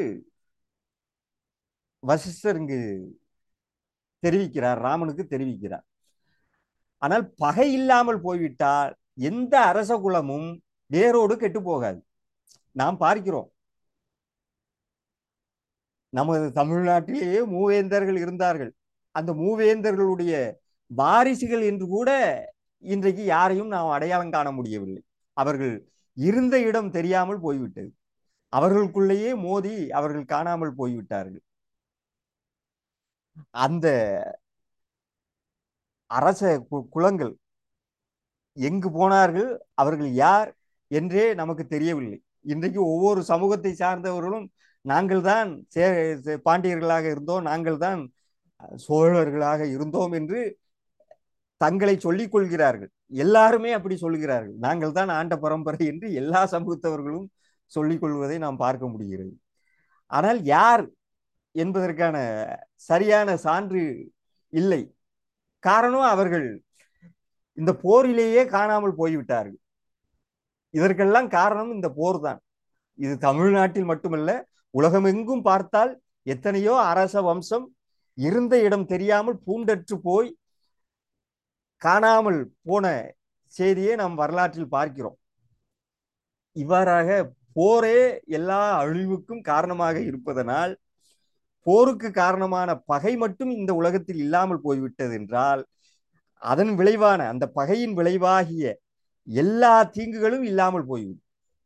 வசிஷ்டர் இங்கு தெரிவிக்கிறார் ராமனுக்கு தெரிவிக்கிறார் ஆனால் பகை இல்லாமல் போய்விட்டால் எந்த அரச குலமும் வேரோடு கெட்டு போகாது நாம் பார்க்கிறோம் நமது தமிழ்நாட்டிலேயே மூவேந்தர்கள் இருந்தார்கள் அந்த மூவேந்தர்களுடைய வாரிசுகள் என்று கூட இன்றைக்கு யாரையும் நாம் அடையாளம் காண முடியவில்லை அவர்கள் இருந்த இடம் தெரியாமல் போய்விட்டது அவர்களுக்குள்ளேயே மோதி அவர்கள் காணாமல் போய்விட்டார்கள் அந்த அரச குலங்கள் எங்கு போனார்கள் அவர்கள் யார் என்றே நமக்கு தெரியவில்லை இன்றைக்கு ஒவ்வொரு சமூகத்தை சார்ந்தவர்களும் நாங்கள் தான் பாண்டியர்களாக இருந்தோம் நாங்கள் தான் சோழர்களாக இருந்தோம் என்று தங்களை சொல்லிக் கொள்கிறார்கள் எல்லாருமே அப்படி சொல்கிறார்கள் நாங்கள் தான் ஆண்ட பரம்பரை என்று எல்லா சமூகத்தவர்களும் சொல்லிக் கொள்வதை நாம் பார்க்க முடிகிறது ஆனால் யார் என்பதற்கான சரியான சான்று இல்லை காரணம் அவர்கள் இந்த போரிலேயே காணாமல் போய்விட்டார்கள் இதற்கெல்லாம் காரணம் இந்த போர் தான் இது தமிழ்நாட்டில் மட்டுமல்ல உலகமெங்கும் பார்த்தால் எத்தனையோ அரச வம்சம் இருந்த இடம் தெரியாமல் பூண்டற்று போய் காணாமல் போன செய்தியை நாம் வரலாற்றில் பார்க்கிறோம் இவ்வாறாக போரே எல்லா அழிவுக்கும் காரணமாக இருப்பதனால் போருக்கு காரணமான பகை மட்டும் இந்த உலகத்தில் இல்லாமல் போய்விட்டது என்றால் அதன் விளைவான அந்த பகையின் விளைவாகிய எல்லா தீங்குகளும் இல்லாமல் போய்விடும்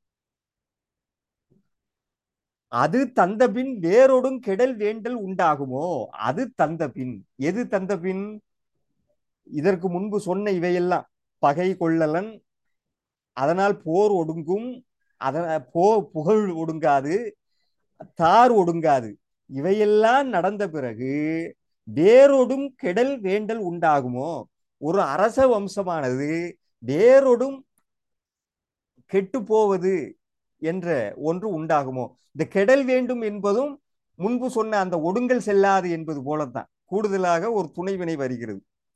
அது தந்த பின் வேரோடும் கெடல் வேண்டல் உண்டாகுமோ அது தந்த பின் எது தந்த பின் இதற்கு முன்பு சொன்ன இவையெல்லாம் பகை கொள்ளலன் அதனால் போர் ஒடுங்கும் அதன போ புகழ் ஒடுங்காது தார் ஒடுங்காது இவையெல்லாம் நடந்த பிறகு வேரோடும் கெடல் வேண்டல் உண்டாகுமோ ஒரு அரச வம்சமானது வேரோடும் கெட்டு போவது என்ற ஒன்று உண்டாகுமோ இந்த கெடல் வேண்டும் என்பதும் முன்பு சொன்ன அந்த ஒடுங்கல் செல்லாது என்பது போலத்தான் கூடுதலாக ஒரு துணைவினை வருகிறது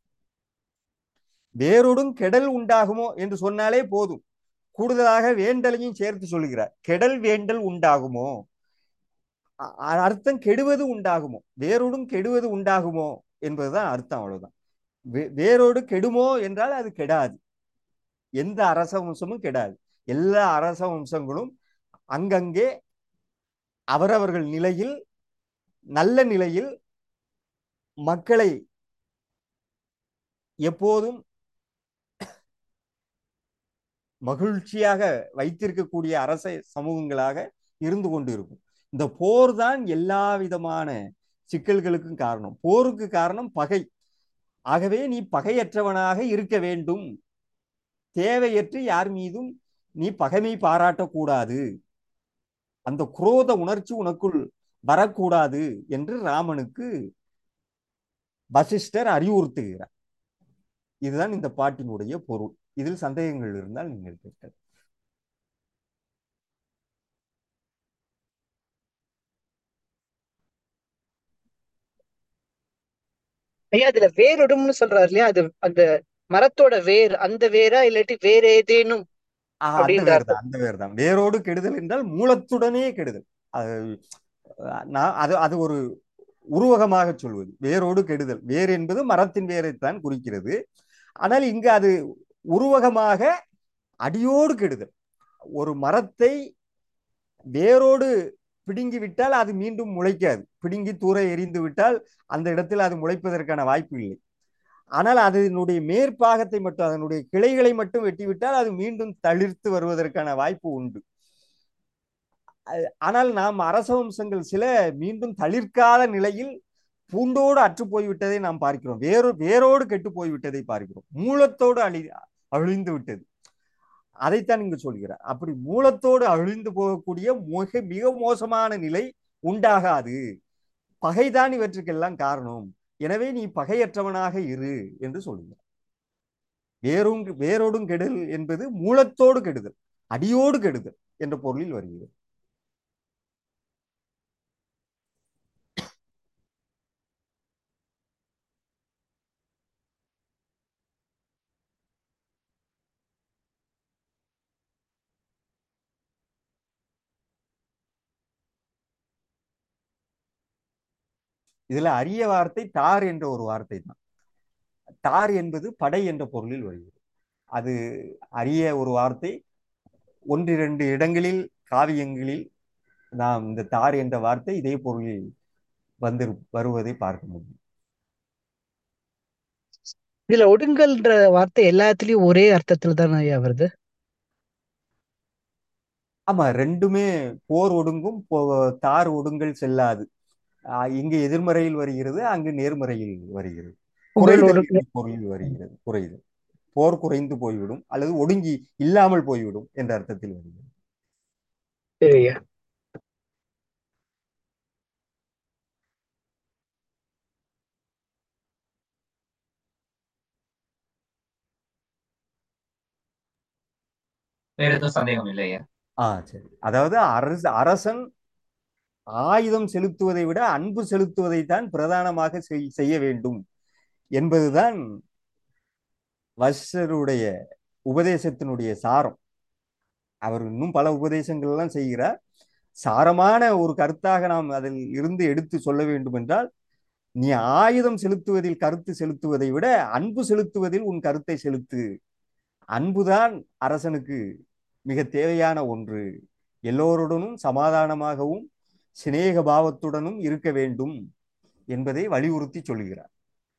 வேரோடும் கெடல் உண்டாகுமோ என்று சொன்னாலே போதும் கூடுதலாக வேண்டலையும் சேர்த்து சொல்லுகிறார் கெடல் வேண்டல் உண்டாகுமோ அர்த்தம் கெடுவது உண்டாகுமோ வேரோடும் கெடுவது உண்டாகுமோ என்பதுதான் அர்த்தம் அவ்வளவுதான் வேரோடு கெடுமோ என்றால் அது கெடாது எந்த அரச வம்சமும் கெடாது எல்லா அரச வம்சங்களும் அங்கங்கே அவரவர்கள் நிலையில் நல்ல நிலையில் மக்களை எப்போதும் மகிழ்ச்சியாக வைத்திருக்கக்கூடிய அரச சமூகங்களாக இருந்து கொண்டு இருக்கும் இந்த போர் தான் எல்லா விதமான சிக்கல்களுக்கும் காரணம் போருக்கு காரணம் பகை ஆகவே நீ பகையற்றவனாக இருக்க வேண்டும் தேவையற்று யார் மீதும் நீ பகைமை பாராட்டக்கூடாது அந்த குரோத உணர்ச்சி உனக்குள் வரக்கூடாது என்று ராமனுக்கு வசிஷ்டர் அறிவுறுத்துகிறார் இதுதான் இந்த பாட்டினுடைய பொருள் இதில் சந்தேகங்கள் இருந்தால் நீங்கள் கேட்க ஐயா அதுல வேரொடும்னு சொல்றாரு இல்லையா அது அந்த மரத்தோட வேர் அந்த வேரா இல்லாட்டி வேற ஏதேனும் ஆஹ் அந்த வேர் தான் அந்த வேர் தான் வேரோடு கெடுதல் என்றால் மூலத்துடனே கெடுதல் அது நான் அது அது ஒரு உருவகமாக சொல்வது வேரோடு கெடுதல் வேர் என்பது மரத்தின் வேரைத்தான் குறிக்கிறது ஆனால் இங்கு அது உருவகமாக அடியோடு கெடுதல் ஒரு மரத்தை வேரோடு பிடுங்கி விட்டால் அது மீண்டும் முளைக்காது பிடுங்கி தூர எரிந்து விட்டால் அந்த இடத்தில் அது முளைப்பதற்கான வாய்ப்பு இல்லை ஆனால் அதனுடைய மேற்பாகத்தை மட்டும் அதனுடைய கிளைகளை மட்டும் வெட்டிவிட்டால் அது மீண்டும் தளிர்த்து வருவதற்கான வாய்ப்பு உண்டு ஆனால் நாம் அரச வம்சங்கள் சில மீண்டும் தளிர்க்காத நிலையில் பூண்டோடு அற்று போய்விட்டதை நாம் பார்க்கிறோம் வேறு வேரோடு கெட்டு போய்விட்டதை பார்க்கிறோம் மூலத்தோடு அழி அழிந்து விட்டது அதைத்தான் இங்கு சொல்கிறார் அப்படி மூலத்தோடு அழிந்து போகக்கூடிய மிக மிக மோசமான நிலை உண்டாகாது பகைதான் இவற்றுக்கெல்லாம் காரணம் எனவே நீ பகையற்றவனாக இரு என்று சொல்லுகிறார் வேறும் வேரோடும் கெடுதல் என்பது மூலத்தோடு கெடுதல் அடியோடு கெடுதல் என்ற பொருளில் வருகிறது இதுல அரிய வார்த்தை தார் என்ற ஒரு வார்த்தை தான் தார் என்பது படை என்ற பொருளில் வருகிறது அது அரிய ஒரு வார்த்தை ஒன்றிரண்டு இடங்களில் காவியங்களில் நாம் இந்த தார் என்ற வார்த்தை இதே பொருளில் வந்து வருவதை பார்க்க முடியும் இதுல ஒடுங்கல்ன்ற வார்த்தை எல்லாத்துலயும் ஒரே அர்த்தத்துல தானே ஐயா வருது ஆமா ரெண்டுமே போர் ஒடுங்கும் போ- தார் ஒடுங்கல் செல்லாது ஆஹ் இங்கு எதிர்மறையில் வருகிறது அங்கு நேர்மறையில் வருகிறது புகழ் குறைதல் ஒடுங்க என்ற பொருளில் வருகிறது குறைதல் போர் குறைந்து போய்விடும் அல்லது ஒடுங்கி இல்லாமல் போய்விடும் என்ற அர்த்தத்தில் வருகிறது சரி ஐயா வேற எதுவும் சந்தேகம் இல்லையா ஆ சரி அதாவது அரச அரசன் ஆயுதம் செலுத்துவதை விட அன்பு செலுத்துவதை தான் பிரதானமாக செய்- செய்ய வேண்டும் என்பதுதான் வசிஷ்டருடைய உபதேசத்தினுடைய சாரம் அவர் இன்னும் பல உபதேசங்கள் எல்லாம் செய்கிறார் சாரமான ஒரு கருத்தாக நாம் அதில் இருந்து எடுத்து சொல்ல வேண்டும் என்றால் நீ ஆயுதம் செலுத்துவதில் கருத்து செலுத்துவதை விட அன்பு செலுத்துவதில் உன் கருத்தை செலுத்து அன்புதான் அரசனுக்கு மிக தேவையான ஒன்று எல்லோருடனும் சமாதானமாகவும் சிநேக பாவத்துடனும் இருக்க வேண்டும் என்பதை வலியுறுத்தி சொல்கிறார்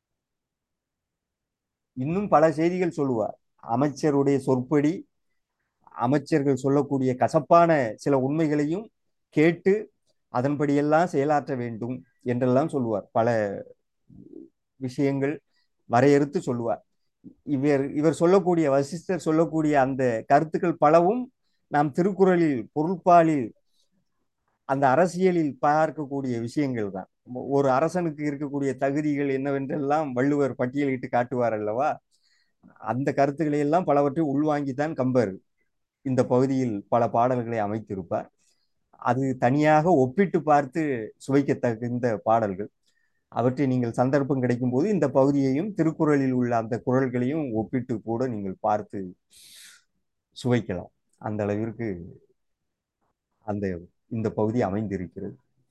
இன்னும் பல செய்திகள் சொல்லுவார் அமைச்சருடைய சொற்படி அமைச்சர்கள் சொல்லக்கூடிய கசப்பான சில உண்மைகளையும் கேட்டு அதன்படியெல்லாம் செயலாற்ற வேண்டும் என்றெல்லாம் சொல்லுவார் பல விஷயங்கள் வரையறுத்து சொல்லுவார் இவர் இவர் சொல்லக்கூடிய வசிஷ்டர் சொல்லக்கூடிய அந்த கருத்துக்கள் பலவும் நாம் திருக்குறளில் பொருட்பாலில் அந்த அரசியலில் பார்க்கக்கூடிய விஷயங்கள் தான் ஒரு அரசனுக்கு இருக்கக்கூடிய தகுதிகள் என்னவென்றெல்லாம் வள்ளுவர் பட்டியலிட்டு காட்டுவார் அல்லவா அந்த கருத்துக்களை எல்லாம் பலவற்றை உள்வாங்கித்தான் கம்பர் இந்த பகுதியில் பல பாடல்களை அமைத்திருப்பார் அது தனியாக ஒப்பிட்டு பார்த்து சுவைக்கத்தகுந்த பாடல்கள் அவற்றை நீங்கள் சந்தர்ப்பம் கிடைக்கும் போது இந்த பகுதியையும் திருக்குறளில் உள்ள அந்த குறள்களையும் ஒப்பிட்டு கூட நீங்கள் பார்த்து சுவைக்கலாம் அந்த அளவிற்கு அந்த இந்த பகுதி அமைந்திருக்கிறது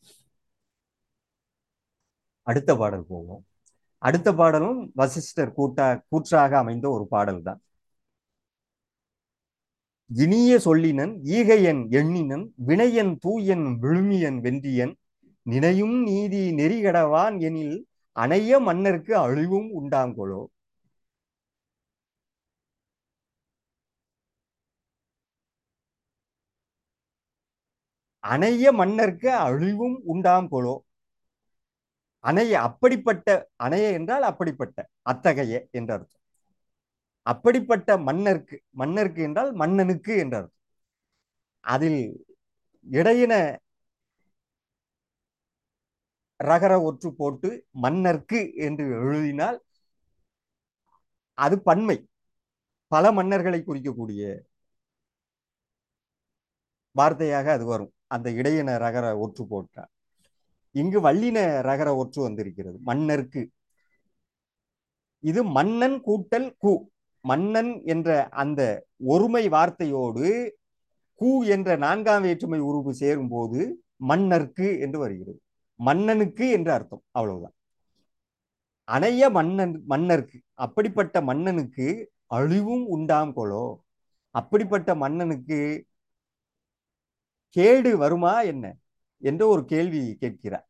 அடுத்த பாடல் போவோம் அடுத்த பாடலும் வசிஷ்டர் கூட்டா கூற்றாக அமைந்த ஒரு பாடல் தான் இனிய சொல்லினன் ஈகையன் எண்ணினன் வினையன் தூயன் விழுமியன் வென்றியன் நினையும் நீதி நெறிகடவான் எனில் அணைய மன்னருக்கு அழிவும் உண்டாங்கொளோ அணைய மன்னருக்கு அழிவும் உண்டாங்கொளோ அணைய அப்படிப்பட்ட அணைய என்றால் அப்படிப்பட்ட அத்தகைய என்ற அர்த்தம் அப்படிப்பட்ட மன்னருக்கு மன்னருக்கு என்றால் மன்னனுக்கு என்ற அர்த்தம் அதில் இடையின ரகர ஒற்று போட்டு மன்னர்க்கு என்று எழுதினால் அது பன்மை பல மன்னர்களை குறிக்கக்கூடிய வார்த்தையாக அது வரும் அந்த இடையின ரகர ஒற்று போட்டால் இங்கு வல்லின ரகர ஒற்று வந்திருக்கிறது மன்னர்க்கு இது மன்னன் கூட்டல் கு மன்னன் என்ற அந்த ஒருமை வார்த்தையோடு கு என்ற நான்காம் வேற்றுமை உருவு சேரும் போது மன்னர்க்கு என்று வருகிறது மன்னனுக்கு என்று அர்த்தம் அவ்வளவுதான் அணைய மன்னன் மன்னருக்கு அப்படிப்பட்ட மன்னனுக்கு அழிவும் உண்டாம் கொலோ அப்படிப்பட்ட மன்னனுக்கு கேடு வருமா என்ன என்ற ஒரு கேள்வி கேட்கிறார்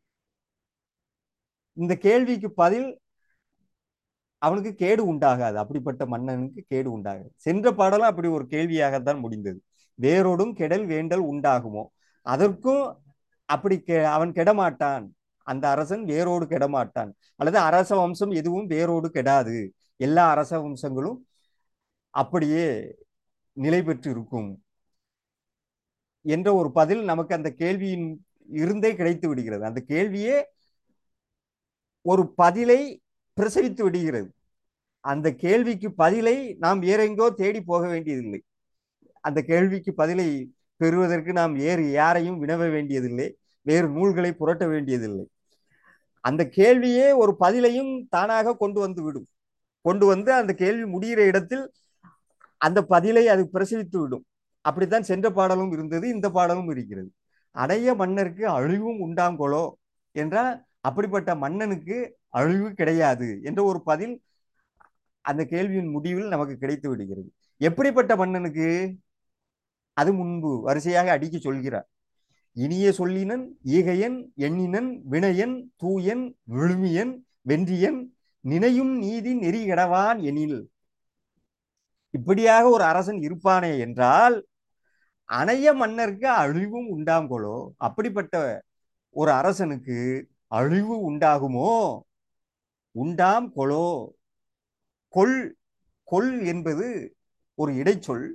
இந்த கேள்விக்கு பதில் அவனுக்கு கேடு உண்டாகாது அப்படிப்பட்ட மன்னனுக்கு கேடு உண்டாகாது சென்ற பாடலும் அப்படி ஒரு கேள்வியாகத்தான் முடிந்தது வேரோடும் கெடல் வேண்டல் உண்டாகுமோ அதற்கும் அப்படி கெ- அவன் கெடமாட்டான் அந்த அரசன் வேரோடு கெடமாட்டான் அல்லது அரச வம்சம் எதுவும் வேரோடு கெடாது எல்லா அரச வம்சங்களும் அப்படியே நிலை பெற்று இருக்கும் என்ற ஒரு பதில் நமக்கு அந்த கேள்வியின் இருந்தே கிடைத்து விடுகிறது அந்த கேள்வியே ஒரு பதிலை பிரசவித்து விடுகிறது அந்த கேள்விக்கு பதிலை நாம் வேற எங்கோ தேடி போக வேண்டியதில்லை அந்த கேள்விக்கு பதிலை பெறுவதற்கு நாம் வேறு யாரையும் வினவ வேண்டியதில்லை வேறு நூல்களை புரட்ட வேண்டியதில்லை அந்த கேள்வியே ஒரு பதிலையும் தானாக கொண்டு வந்து விடும் கொண்டு வந்து அந்த கேள்வி முடிகிற இடத்தில் அந்த பதிலை அது பிரசவித்து விடும் அப்படித்தான் சென்ற பாடலும் இருந்தது இந்த பாடலும் இருக்கிறது அடைய மன்னருக்கு அழிவும் உண்டாங்கொளோ என்றால் அப்படிப்பட்ட மன்னனுக்கு அழிவு கிடையாது என்ற ஒரு பதில் அந்த கேள்வியின் முடிவில் நமக்கு கிடைத்து விடுகிறது எப்படிப்பட்ட மன்னனுக்கு அது முன்பு வரிசையாக அடிக்க சொல்கிறார் இனிய சொல்லினன் ஈகையன் எண்ணினன் வினயன் தூயன் விழுமியன் வென்றியன் நினையும் நீதி நெறி கடவான் எனில் இப்படியாக ஒரு அரசன் இருப்பானே என்றால் அணைய மன்னருக்கு அழிவும் உண்டாங்கொளோ அப்படிப்பட்ட ஒரு அரசனுக்கு அழிவு உண்டாகுமோ உண்டாம் கொளோ கொள் கொள் என்பது ஒரு இடைச்சொல்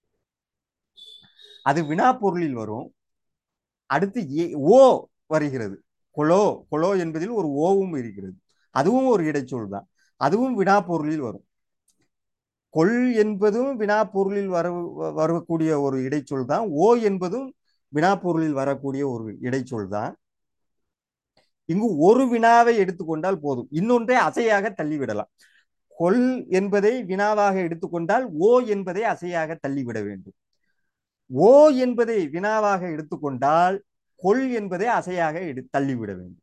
அது வினாப்பொருளில் வரும் அடுத்து ஏ- ஓ வருகிறது கொலோ கொலோ என்பதில் ஒரு ஓவும் இருக்கிறது அதுவும் ஒரு இடைச்சொல் தான் அதுவும் வினாப்பொருளில் வரும் கொள் என்பதும் வினாப்பொருளில் வர வரக்கூடிய ஒரு இடைச்சொல் தான் ஓ என்பதும் வினாப்பொருளில் வரக்கூடிய ஒரு இடைச்சொல் தான் இங்கு ஒரு வினாவை எடுத்துக்கொண்டால் போதும் இன்னொன்றை அசையாக தள்ளிவிடலாம் கொல் என்பதை வினாவாக எடுத்துக்கொண்டால் ஓ என்பதை அசையாக தள்ளிவிட வேண்டும் ஓ என்பதை வினாவாக எடுத்துக்கொண்டால் கொள் என்பதை அசையாக எடு தள்ளிவிட வேண்டும்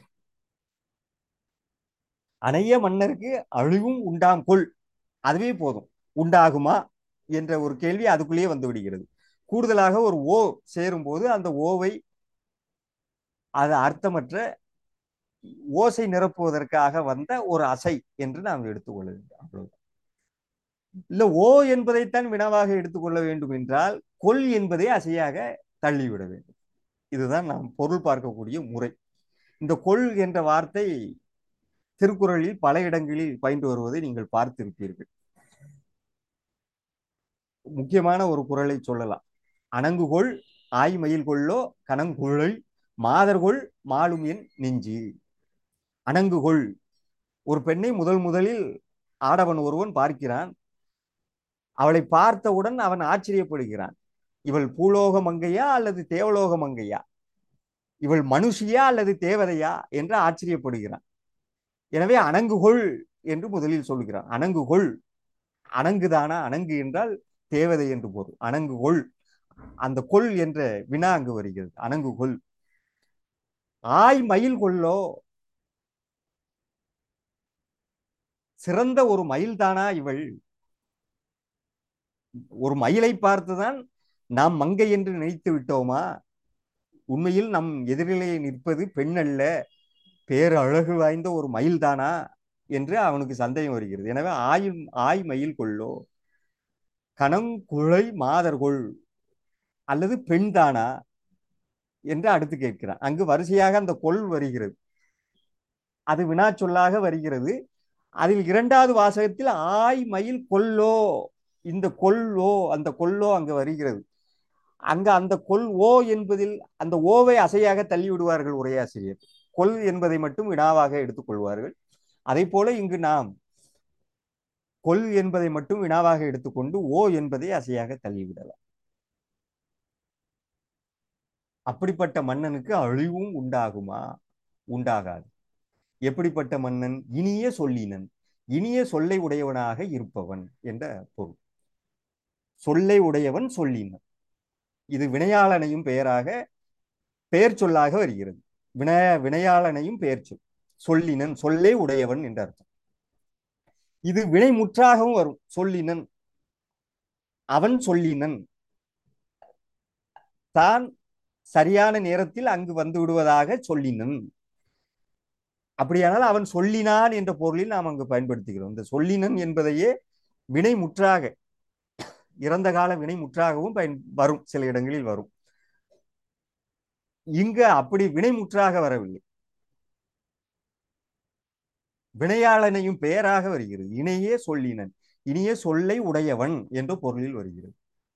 அணைய மன்னருக்கு அழிவும் உண்டாம் கொள் அதுவே போதும் உண்டாகுமா என்ற ஒரு கேள்வி அதுக்குள்ளேயே வந்து விடுகிறது கூடுதலாக ஒரு ஓ சேரும்போது அந்த ஓவை அது அர்த்தமற்ற ஓசை நிரப்புவதற்காக வந்த ஒரு அசை என்று நாம் எடுத்துக்கொள்ள வேண்டும் அவ்வளவுதான் இல்ல ஓ என்பதைத்தான் வினாவாக எடுத்துக்கொள்ள வேண்டும் என்றால் கொல் என்பதை அசையாக தள்ளிவிட வேண்டும் இதுதான் நாம் பொருள் பார்க்கக்கூடிய முறை இந்த கொள் என்ற வார்த்தை திருக்குறளில் பல இடங்களில் பயின்று வருவதை நீங்கள் பார்த்திருப்பீர்கள் முக்கியமான ஒரு குறளை சொல்லலாம் அணங்குகொள் ஆய்மயில் கொள்ளோ கணங்குழை மாதர்கொள் மாலும் என் நெஞ்சு அணங்குகொள் ஒரு பெண்ணை முதல் முதலில் ஆடவன் ஒருவன் பார்க்கிறான் அவளை பார்த்தவுடன் அவன் ஆச்சரியப்படுகிறான் இவள் பூலோக மங்கையா அல்லது தேவலோக மங்கையா இவள் மனுஷியா அல்லது தேவதையா என்று ஆச்சரியப்படுகிறான் எனவே அணங்குகொள் என்று முதலில் சொல்கிறான் அணங்குகொள் அணங்குதானா அணங்கு என்றால் தேவதை என்று பொருள் அணங்குகொள் அந்த கொள் என்ற வினா அங்கு வருகிறது அணங்குகொள் ஆய் மயில் கொள்ளோ சிறந்த ஒரு மயில் தானா இவள் ஒரு மயிலை பார்த்துதான் நாம் மங்கை என்று நினைத்து விட்டோமா உண்மையில் நம் எதிரிலே நிற்பது பெண் அல்ல பேர் அழகு வாய்ந்த ஒரு மயில் தானா என்று அவனுக்கு சந்தேகம் வருகிறது எனவே ஆயும் ஆய் மயில் கொள்ளோ கணங்குழை மாதர்கொள் அல்லது பெண் தானா என்று அடுத்து கேட்கிறான் அங்கு வரிசையாக அந்த கொள் வருகிறது அது வினா சொல்லாக வருகிறது அதில் இரண்டாவது வாசகத்தில் ஆய் மயில் கொல்லோ இந்த கொல்லோ அந்த கொல்லோ அங்கு வருகிறது அங்க அந்த கொல் ஓ என்பதில் அந்த ஓவை அசையாக தள்ளி விடுவார்கள் உரையாசிரியர் கொல் என்பதை மட்டும் வினாவாக எடுத்துக்கொள்வார்கள் அதை போல இங்கு நாம் கொல் என்பதை மட்டும் வினாவாக எடுத்துக்கொண்டு ஓ என்பதை அசையாக தள்ளிவிடலாம் அப்படிப்பட்ட மன்னனுக்கு அழிவும் உண்டாகுமா உண்டாகாது எப்படிப்பட்ட மன்னன் இனிய சொல்லினன் இனிய சொல்லை உடையவனாக இருப்பவன் என்ற பொருள் சொல்லை உடையவன் சொல்லினன் இது வினையாளனையும் பெயராக பெயர் சொல்லாக வருகிறது வினய வினையாளனையும் பெயர் சொல் சொல்லினன் சொல்லே உடையவன் என்ற அர்த்தம் இது வினை முற்றாகவும் வரும் சொல்லினன் அவன் சொல்லினன் தான் சரியான நேரத்தில் அங்கு வந்து விடுவதாக சொல்லினன் அப்படியானால் அவன் சொல்லினான் என்ற பொருளில் நாம் அங்கு பயன்படுத்துகிறோம் இந்த சொல்லினன் என்பதையே வினை முற்றாக இறந்த கால வினை முற்றாகவும் பயன் வரும் சில இடங்களில் வரும் இங்கு அப்படி வினைமுற்றாக வரவில்லை வினையாளனையும் பெயராக வருகிறது இணையே சொல்லினன் இனிய சொல்லை உடையவன் என்ற பொருளில் வருகிறது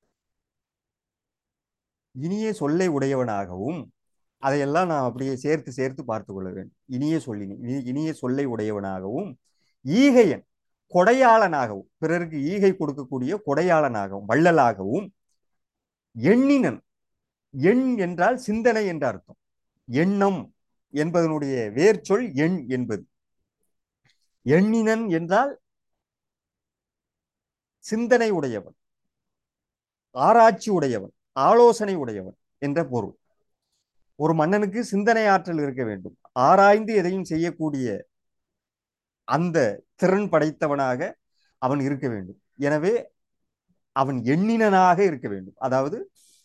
இனிய சொல்லை உடையவனாகவும் அதையெல்லாம் நான் அப்படியே சேர்த்து சேர்த்து பார்த்து கொள்ள வேண்டும் இனிய சொல்லினேன் இனி இனிய சொல்லை உடையவனாகவும் ஈகையன் கொடையாளனாகவும் பிறருக்கு ஈகை கொடுக்கக்கூடிய கொடையாளனாகவும் வள்ளலாகவும் எண்ணினன் எண் என்றால் சிந்தனை என்ற அர்த்தம் எண்ணம் என்பதனுடைய வேர்ச்சொல் எண் என்பது எண்ணினன் என்றால் சிந்தனை உடையவன் ஆராய்ச்சி உடையவன் ஆலோசனை உடையவன் என்ற பொருள் ஒரு மன்னனுக்கு சிந்தனை ஆற்றல் இருக்க வேண்டும் ஆராய்ந்து எதையும் செய்யக்கூடிய அந்த திறன் படைத்தவனாக அவன் இருக்க வேண்டும் எனவே அவன் எண்ணினனாக இருக்க வேண்டும் அதாவது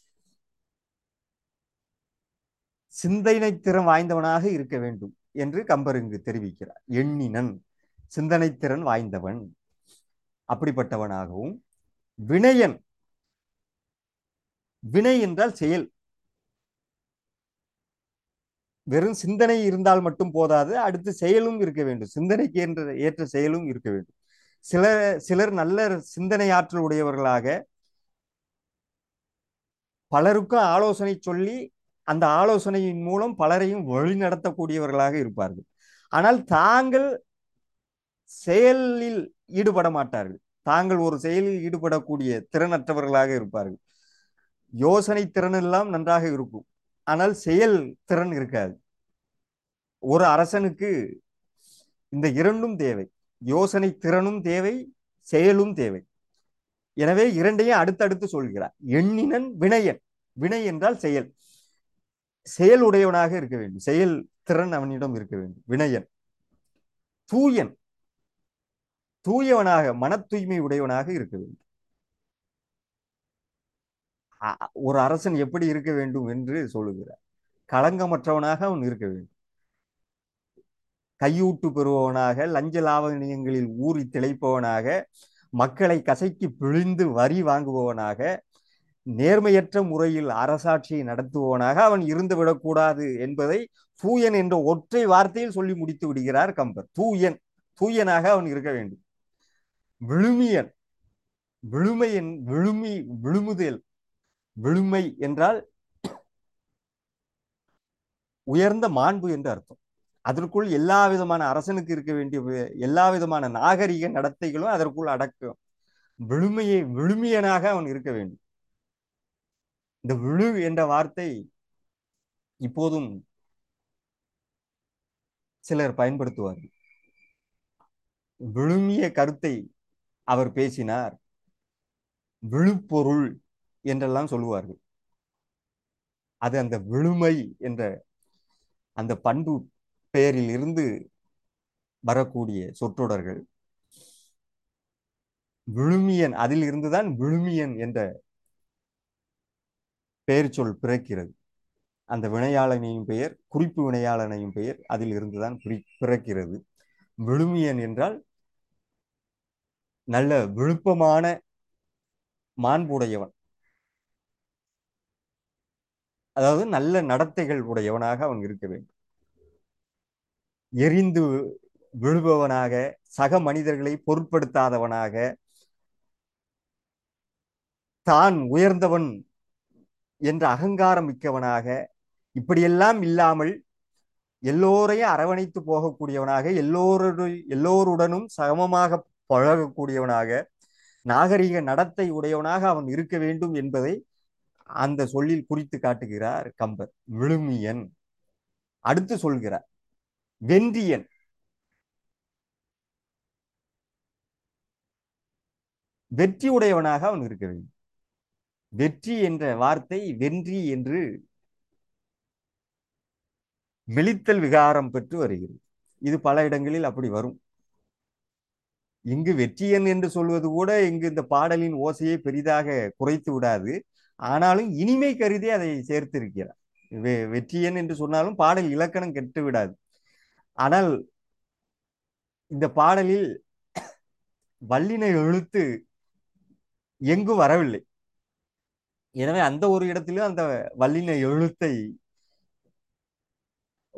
சிந்தனை திறன் வாய்ந்தவனாக இருக்க வேண்டும் என்று கம்பர் இங்கு தெரிவிக்கிறார் எண்ணினன் சிந்தனை திறன் வாய்ந்தவன் அப்படிப்பட்டவனாகவும் வினயன் வினை என்றால் செயல் வெறும் சிந்தனை இருந்தால் மட்டும் போதாது அடுத்து செயலும் இருக்க வேண்டும் சிந்தனைக்கு என்ற ஏற்ற செயலும் இருக்க வேண்டும் சிலர் சிலர் நல்ல சிந்தனை ஆற்றல் உடையவர்களாக பலருக்கும் ஆலோசனை சொல்லி அந்த ஆலோசனையின் மூலம் பலரையும் வழிநடத்தக்கூடியவர்களாக இருப்பார்கள் ஆனால் தாங்கள் செயலில் ஈடுபட மாட்டார்கள் தாங்கள் ஒரு செயலில் ஈடுபடக்கூடிய திறனற்றவர்களாக இருப்பார்கள் யோசனை திறன் எல்லாம் நன்றாக இருக்கும் ஆனால் செயல் திறன் இருக்காது ஒரு அரசனுக்கு இந்த இரண்டும் தேவை யோசனை திறனும் தேவை செயலும் தேவை எனவே இரண்டையும் அடுத்தடுத்து சொல்கிறார் எண்ணினன் வினயன் வினை என்றால் செயல் செயல் உடையவனாக இருக்க வேண்டும் செயல் திறன் அவனிடம் இருக்க வேண்டும் வினயன் தூயன் தூயவனாக மன தூய்மை உடையவனாக இருக்க வேண்டும் ஒரு அரசன் எப்படி இருக்க வேண்டும் என்று சொல்லுகிறார் களங்கமற்றவனாக அவன் இருக்க வேண்டும் கையூட்டு பெறுபவனாக லஞ்ச லாவணியங்களில் ஊறி திளைப்பவனாக மக்களை கசைக்கு பிழிந்து வரி வாங்குபவனாக நேர்மையற்ற முறையில் அரசாட்சியை நடத்துபவனாக அவன் இருந்து விடக்கூடாது என்பதை தூயன் என்ற ஒற்றை வார்த்தையில் சொல்லி முடித்து விடுகிறார் கம்பர் தூயன் தூயனாக அவன் இருக்க வேண்டும் விழுமியன் விழுமையன் விழுமி விழுமுதல் விழுமை என்றால் உயர்ந்த மாண்பு என்று அர்த்தம் அதற்குள் எல்லா விதமான அரசனுக்கு இருக்க வேண்டிய எல்லா விதமான நாகரிக நடத்தைகளும் அதற்குள் அடக்கும் விழுமையை விழுமியனாக அவன் இருக்க வேண்டும் இந்த விழு என்ற வார்த்தை இப்போதும் சிலர் பயன்படுத்துவார்கள் விழுமிய கருத்தை அவர் பேசினார் விழுப்பொருள் என்றெல்லாம் சொல்லுவார்கள் அது அந்த விழுமை என்ற அந்த பண்பு பெயரில் இருந்து வரக்கூடிய சொற்றொடர்கள் விழுமியன் அதில் இருந்துதான் விழுமியன் என்ற பெயர் சொல் பிறக்கிறது அந்த வினையாளனையும் பெயர் குறிப்பு வினையாளனையும் பெயர் அதில் இருந்துதான் பிறக்கிறது விழுமியன் என்றால் நல்ல விழுப்பமான மாண்புடையவன் அதாவது நல்ல நடத்தைகள் உடையவனாக அவன் இருக்க வேண்டும் எரிந்து விழுபவனாக சக மனிதர்களை பொருட்படுத்தாதவனாக தான் உயர்ந்தவன் என்ற அகங்காரம் மிக்கவனாக இப்படியெல்லாம் இல்லாமல் எல்லோரையும் அரவணைத்து போகக்கூடியவனாக எல்லோரு எல்லோருடனும் சமமாக பழகக்கூடியவனாக நாகரிக நடத்தை உடையவனாக அவன் இருக்க வேண்டும் என்பதை அந்த சொல்லில் குறித்து காட்டுகிறார் கம்பர் விழுமியன் அடுத்து சொல்கிறார் வென்றியன் வெற்றி உடையவனாக அவன் இருக்க வேண்டும் வெற்றி என்ற வார்த்தை வென்றி என்று மெலித்தல் விகாரம் பெற்று வருகிறது இது பல இடங்களில் அப்படி வரும் இங்கு வெற்றியன் என்று சொல்வது கூட இங்கு இந்த பாடலின் ஓசையை பெரிதாக குறைத்து விடாது ஆனாலும் இனிமை கருதி அதை சேர்த்திருக்கிறார் வெ வெற்றியன் என்று சொன்னாலும் பாடல் இலக்கணம் கெட்டு விடாது ஆனால் இந்த பாடலில் வல்லின எழுத்து எங்கும் வரவில்லை எனவே அந்த ஒரு இடத்திலும் அந்த வல்லின எழுத்தை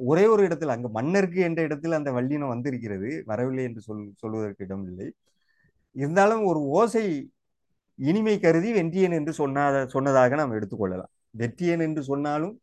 ஒரே ஒரு இடத்தில் அங்கு மன்னருக்கு என்ற இடத்தில் அந்த வல்லினம் வந்திருக்கிறது வரவில்லை என்று சொல் சொல்வதற்கு இடமில்லை இருந்தாலும் ஒரு ஓசை இனிமை கருதி வெற்றியன் என்று சொன்னாத சொன்னதாக நாம் எடுத்துக்கொள்ளலாம் வெற்றியன் என்று சொன்னாலும்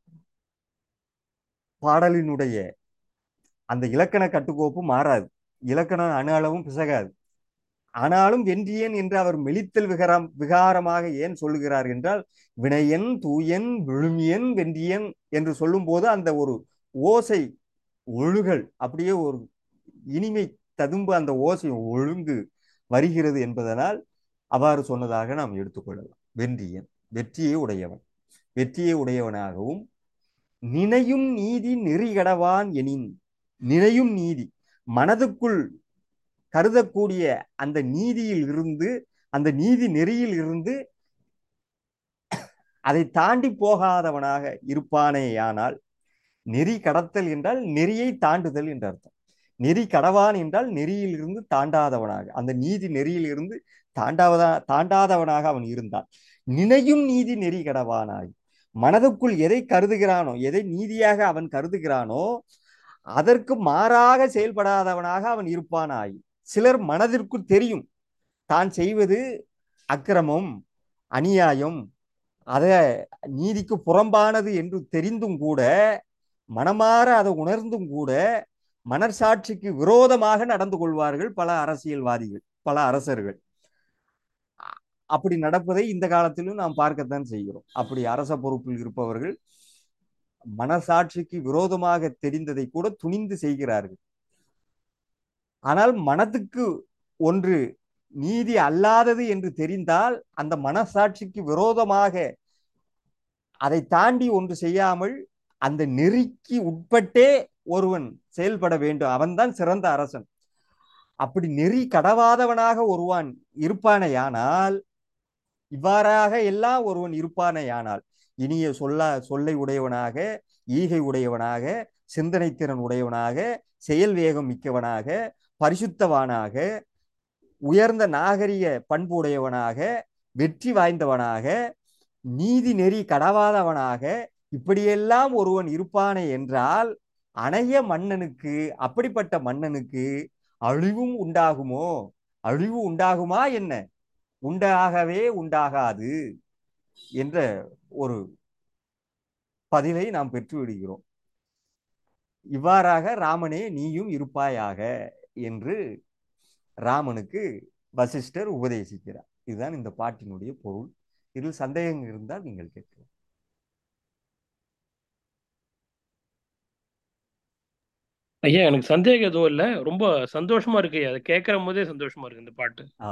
பாடலினுடைய அந்த இலக்கண கட்டுக்கோப்பு மாறாது இலக்கண அணு அளவும் பிசகாது ஆனாலும் வென்றியன் என்று அவர் மெலித்தல் விகாரம் விகாரமாக ஏன் சொல்லுகிறார் என்றால் வினையன் தூயன் விழுமியன் வென்றியன் என்று சொல்லும்போது அந்த ஒரு ஓசை ஒழுகல் அப்படியே ஒரு இனிமை ததும்பு அந்த ஓசை ஒழுங்கு வருகிறது என்பதனால் அவ்வாறு சொன்னதாக நாம் எடுத்துக்கொள்ளலாம் வென்றியன் வெற்றியை உடையவன் வெற்றியை உடையவனாகவும் நினையும் நீதி நெறிகடவான் எனின் நினையும் நீதி மனதுக்குள் கருதக்கூடிய அந்த நீதியில் இருந்து அந்த நீதி நெறியில் இருந்து அதை தாண்டி போகாதவனாக இருப்பானேயானால் நெறி கடத்தல் என்றால் நெறியை தாண்டுதல் என்று அர்த்தம் நெறி கடவான் என்றால் நெறியில் இருந்து தாண்டாதவனாக அந்த நீதி நெறியில் இருந்து தாண்டாவதா தாண்டாதவனாக அவன் இருந்தான் நினையும் நீதி நெறி கடவானாய் மனதுக்குள் எதை கருதுகிறானோ எதை நீதியாக அவன் கருதுகிறானோ அதற்கு மாறாக செயல்படாதவனாக அவன் இருப்பானாய் சிலர் மனதிற்குள் தெரியும் தான் செய்வது அக்கிரமம் அநியாயம் அத நீதிக்கு புறம்பானது என்று தெரிந்தும் கூட மனமாற அதை உணர்ந்தும் கூட மனசாட்சிக்கு விரோதமாக நடந்து கொள்வார்கள் பல அரசியல்வாதிகள் பல அரசர்கள் அப்படி நடப்பதை இந்த காலத்திலும் நாம் பார்க்கத்தான் செய்கிறோம் அப்படி அரச பொறுப்பில் இருப்பவர்கள் மனசாட்சிக்கு விரோதமாக தெரிந்ததை கூட துணிந்து செய்கிறார்கள் ஆனால் மனத்துக்கு ஒன்று நீதி அல்லாதது என்று தெரிந்தால் அந்த மனசாட்சிக்கு விரோதமாக அதை தாண்டி ஒன்று செய்யாமல் அந்த நெறிக்கு உட்பட்டே ஒருவன் செயல்பட வேண்டும் அவன்தான் சிறந்த அரசன் அப்படி நெறி கடவாதவனாக ஒருவன் இருப்பானையானால் இவ்வாறாக எல்லாம் ஒருவன் இருப்பானையானால் இனிய சொல்ல சொல்லை உடையவனாக ஈகை உடையவனாக சிந்தனை திறன் உடையவனாக செயல் வேகம் மிக்கவனாக பரிசுத்தவானாக உயர்ந்த நாகரிக பண்பு உடையவனாக வெற்றி வாய்ந்தவனாக நீதி நெறி கடவாதவனாக இப்படியெல்லாம் ஒருவன் இருப்பானே என்றால் அணைய மன்னனுக்கு அப்படிப்பட்ட மன்னனுக்கு அழிவும் உண்டாகுமோ அழிவு உண்டாகுமா என்ன உண்டாகவே உண்டாகாது என்ற ஒரு பதிலை நாம் பெற்று விடுகிறோம் இவ்வாறாக ராமனே நீயும் இருப்பாயாக என்று ராமனுக்கு வசிஷ்டர் உபதேசிக்கிறார் இதுதான் இந்த பாட்டினுடைய பொருள் இதில் சந்தேகம் இருந்தால் நீங்கள் கேட்கலாம் ஐயா எனக்கு சந்தேகம் எதுவும் இல்ல ரொம்ப சந்தோஷமா இருக்கு ஐயா அதை கேட்கற போதே சந்தோஷமா இருக்கு இந்த பாட்டு ஆ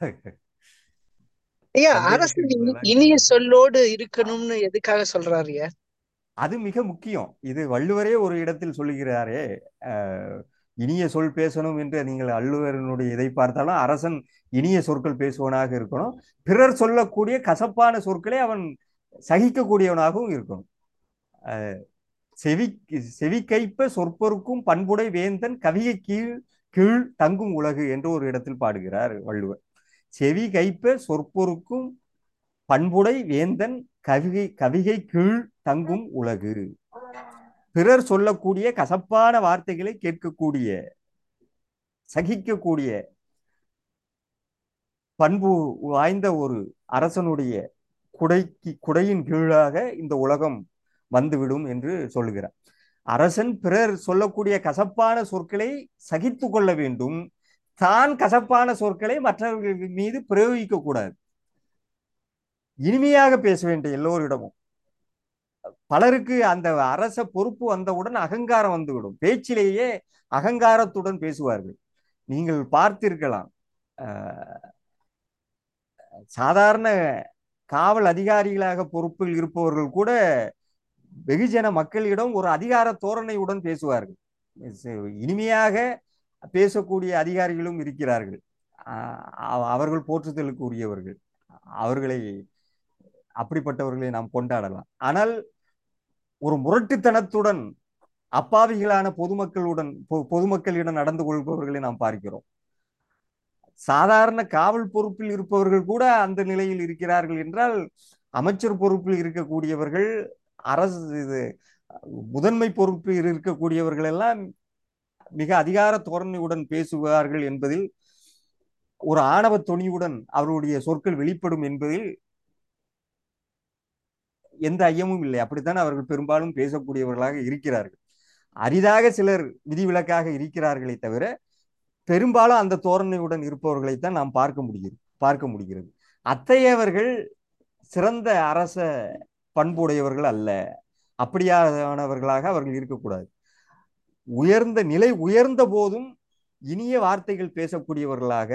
ஐயா சந்தேகத்துக்கு அரசு இனி- பதிலாக இனிய சொல்லோடு இருக்கணும்னு எதுக்காக சொல்றாரு ஐயா அது மிக முக்கியம் இது வள்ளுவரே ஒரு இடத்தில் சொல்லுகிறாரே அஹ், இனிய சொல் பேசணும் என்று நீங்கள் வள்ளுவரனுடைய இதை பார்த்தாலும் அரசன் இனிய சொற்கள் பேசுவனாக இருக்கணும் பிறர் சொல்லக்கூடிய கசப்பான சொற்களை அவன் சகிக்கக்கூடியவனாகவும் இருக்கணும் அஹ், செவி செவிக்கைப்ப சொற்பொருக்கும் பண்புடை வேந்தன் கவியை கீழ் கீழ் தங்கும் உலகு என்று ஒரு இடத்தில் பாடுகிறார் வள்ளுவர் செவி கைப்ப சொற்பொருக்கும் பண்புடை வேந்தன் கவிகை கவிகை கீழ் தங்கும் உலகு பிறர் சொல்லக்கூடிய கசப்பான வார்த்தைகளை கேட்கக்கூடிய சகிக்கக்கூடிய பண்பு வாய்ந்த ஒரு அரசனுடைய குடைக்கு குடையின் கீழாக இந்த உலகம் வந்துவிடும் என்று சொல்லுகிறார் அரசன் பிறர் சொல்லக்கூடிய கசப்பான சொற்களை சகித்து கொள்ள வேண்டும் தான் கசப்பான சொற்களை மற்றவர்கள் மீது பிரயோகிக்க கூடாது இனிமையாக பேச வேண்டும் எல்லோரிடமும் பலருக்கு அந்த அரச பொறுப்பு வந்தவுடன் அகங்காரம் வந்துவிடும் பேச்சிலேயே அகங்காரத்துடன் பேசுவார்கள் நீங்கள் பார்த்திருக்கலாம் அஹ், சாதாரண காவல் அதிகாரிகளாக பொறுப்பில் இருப்பவர்கள் கூட வெகுஜன மக்களிடம் ஒரு அதிகார தோரணையுடன் பேசுவார்கள் ச- இனிமையாக பேசக்கூடிய அதிகாரிகளும் இருக்கிறார்கள் அஹ், அவ- அவர்கள் போற்றுதலுக்கு உரியவர்கள் அவர்களை அப்படிப்பட்டவர்களை நாம் கொண்டாடலாம் ஆனால் ஒரு முரட்டுத்தனத்துடன் அப்பாவிகளான பொதுமக்களுடன் பொ- பொதுமக்களிடம் நடந்து கொள்பவர்களை நாம் பார்க்கிறோம் சாதாரண காவல் பொறுப்பில் இருப்பவர்கள் கூட அந்த நிலையில் இருக்கிறார்கள் என்றால் அமைச்சர் பொறுப்பில் இருக்கக்கூடியவர்கள் அரசு இது முதன்மை பொறுப்பில் இருக்கக்கூடியவர்கள் எல்லாம் மிக அதிகார தோரணையுடன் பேசுவார்கள் என்பதில் ஒரு ஆணவ துணிவுடன் அவருடைய சொற்கள் வெளிப்படும் என்பதில் எந்த ஐயமும் இல்லை அப்படித்தான் அவர்கள் பெரும்பாலும் பேசக்கூடியவர்களாக இருக்கிறார்கள் அரிதாக சிலர் விதிவிலக்காக இருக்கிறார்களே தவிர பெரும்பாலும் அந்த தோரணையுடன் இருப்பவர்களைத்தான் நாம் பார்க்க முடிகிறது பார்க்க முடிகிறது அத்தையவர்கள் சிறந்த அரச பண்புடையவர்கள் அல்ல அப்படியானவர்களாக அவர்கள் இருக்கக்கூடாது உயர்ந்த நிலை உயர்ந்த போதும் இனிய வார்த்தைகள் பேசக்கூடியவர்களாக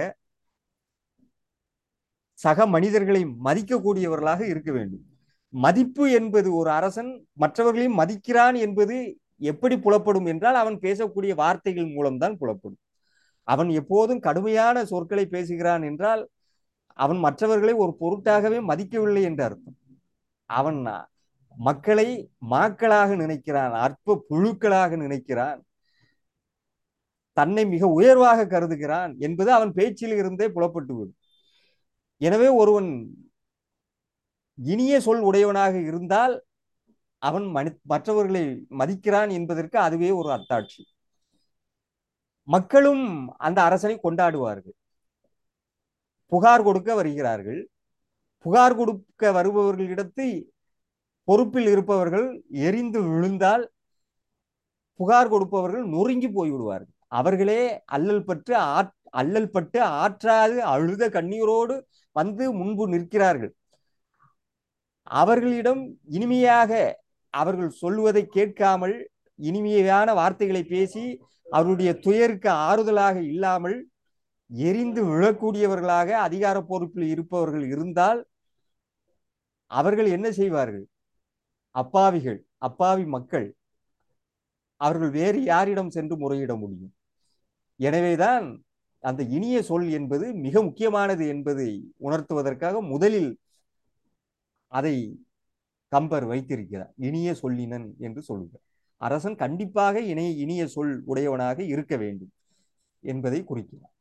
சக மனிதர்களை மதிக்கக்கூடியவர்களாக இருக்க வேண்டும் மதிப்பு என்பது ஒரு அரசன் மற்றவர்களையும் மதிக்கிறான் என்பது எப்படி புலப்படும் என்றால் அவன் பேசக்கூடிய வார்த்தைகள் மூலம்தான் புலப்படும் அவன் எப்போதும் கடுமையான சொற்களை பேசுகிறான் என்றால் அவன் மற்றவர்களை ஒரு பொருட்டாகவே மதிக்கவில்லை என்று அர்த்தம் அவன் மக்களை மாக்களாக நினைக்கிறான் அற்ப புழுக்களாக நினைக்கிறான் தன்னை மிக உயர்வாக கருதுகிறான் என்பது அவன் பேச்சில் இருந்தே புலப்பட்டுவிடும் எனவே ஒருவன் இனிய சொல் உடையவனாக இருந்தால் அவன் மனி மற்றவர்களை மதிக்கிறான் என்பதற்கு அதுவே ஒரு அத்தாட்சி மக்களும் அந்த அரசனை கொண்டாடுவார்கள் புகார் கொடுக்க வருகிறார்கள் புகார் கொடுக்க வருபவர்களிடத்து பொறுப்பில் இருப்பவர்கள் எரிந்து விழுந்தால் புகார் கொடுப்பவர்கள் நொறுங்கி போய்விடுவார்கள் அவர்களே அல்லல் பற்று அல்லல் பட்டு ஆற்றாது அழுத கண்ணீரோடு வந்து முன்பு நிற்கிறார்கள் அவர்களிடம் இனிமையாக அவர்கள் சொல்லுவதை கேட்காமல் இனிமையான வார்த்தைகளை பேசி அவருடைய துயருக்கு ஆறுதலாக இல்லாமல் எரிந்து விழக்கூடியவர்களாக அதிகார பொறுப்பில் இருப்பவர்கள் இருந்தால் அவர்கள் என்ன செய்வார்கள் அப்பாவிகள் அப்பாவி மக்கள் அவர்கள் வேறு யாரிடம் சென்று முறையிட முடியும் எனவேதான் அந்த இனிய சொல் என்பது மிக முக்கியமானது என்பதை உணர்த்துவதற்காக முதலில் அதை கம்பர் வைத்திருக்கிறார் இனிய சொல்லினன் என்று சொல்லுகிறார் அரசன் கண்டிப்பாக இணைய இனிய சொல் உடையவனாக இருக்க வேண்டும் என்பதை குறிக்கிறார்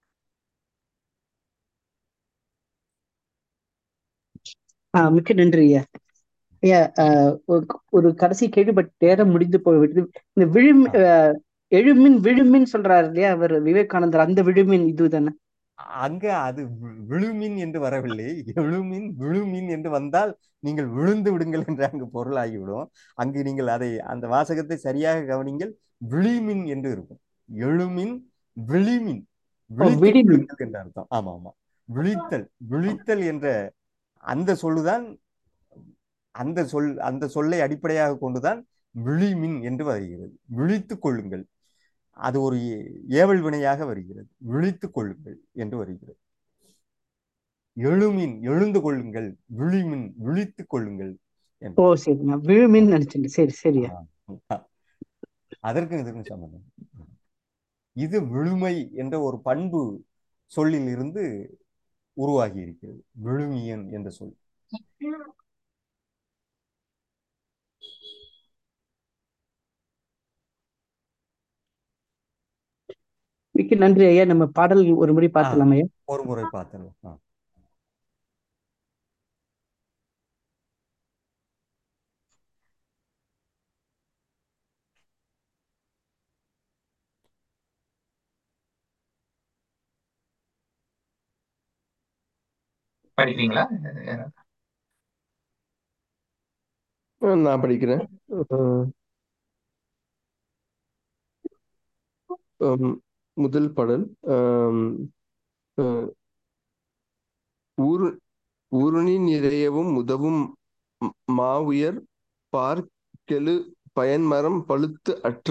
ஆஹ் மிக்க நன்றி ஐயா ஐயா ஒரு கடைசி கேள்வி பட் நேரம் முடிந்து போய்விட்டது இந்த விழும் எழுமின் விழுமின் சொல்றாரு இல்லையா அவர் விவேகானந்தர் அந்த விழுமின் இதுதானே அங்க அது விழுமின் என்று வரவில்லை எழுமின் விழுமின் என்று வந்தால் நீங்கள் விழுந்து விடுங்கள் என்று அங்கு பொருள் ஆகிவிடும் அங்கு நீங்கள் அதை அந்த வாசகத்தை சரியாக கவனிங்கள் விழிமின் என்று இருக்கும் எழுமின் விழிமின் விழிமின் என்ற அர்த்தம் ஆமா ஆமா விழித்தல் விழித்தல் என்ற அந்த சொல்லுதான் அந்த சொல் அந்த சொல்லை அடிப்படையாக கொண்டுதான் விழிமின் என்று வருகிறது விழித்துக் கொள்ளுங்கள் அது ஒரு ஏவல் வினையாக வருகிறது விழித்துக் கொள்ளுங்கள் என்று வருகிறது எழுமின் எழுந்து கொள்ளுங்கள் விழிமின் விழித்துக் கொள்ளுங்கள் ஓ சரி நான் விழுமின் நினைச்சேன் சரி சரியா அதற்கும் இதற்கும் சம்பந்தம் இது விழுமை என்ற ஒரு பண்பு சொல்லில் இருந்து உருவாகி இருக்கிறது விழுமியன் என்ற சொல் மிக்க நன்றி ஐயா நம்ம பாடல் ஒரு முறை பார்த்துலாம் ஐயா ஒரு முறை பார்த்துடலாம் படிக்கிறீங்களா நான் படிக்கிறேன் முதல் பாடல் ஊரு ஊருணின் நிறையவும் உதவும் மாவுயர் பார்க்கெழு பயன்மரம் பழுத்து அற்ற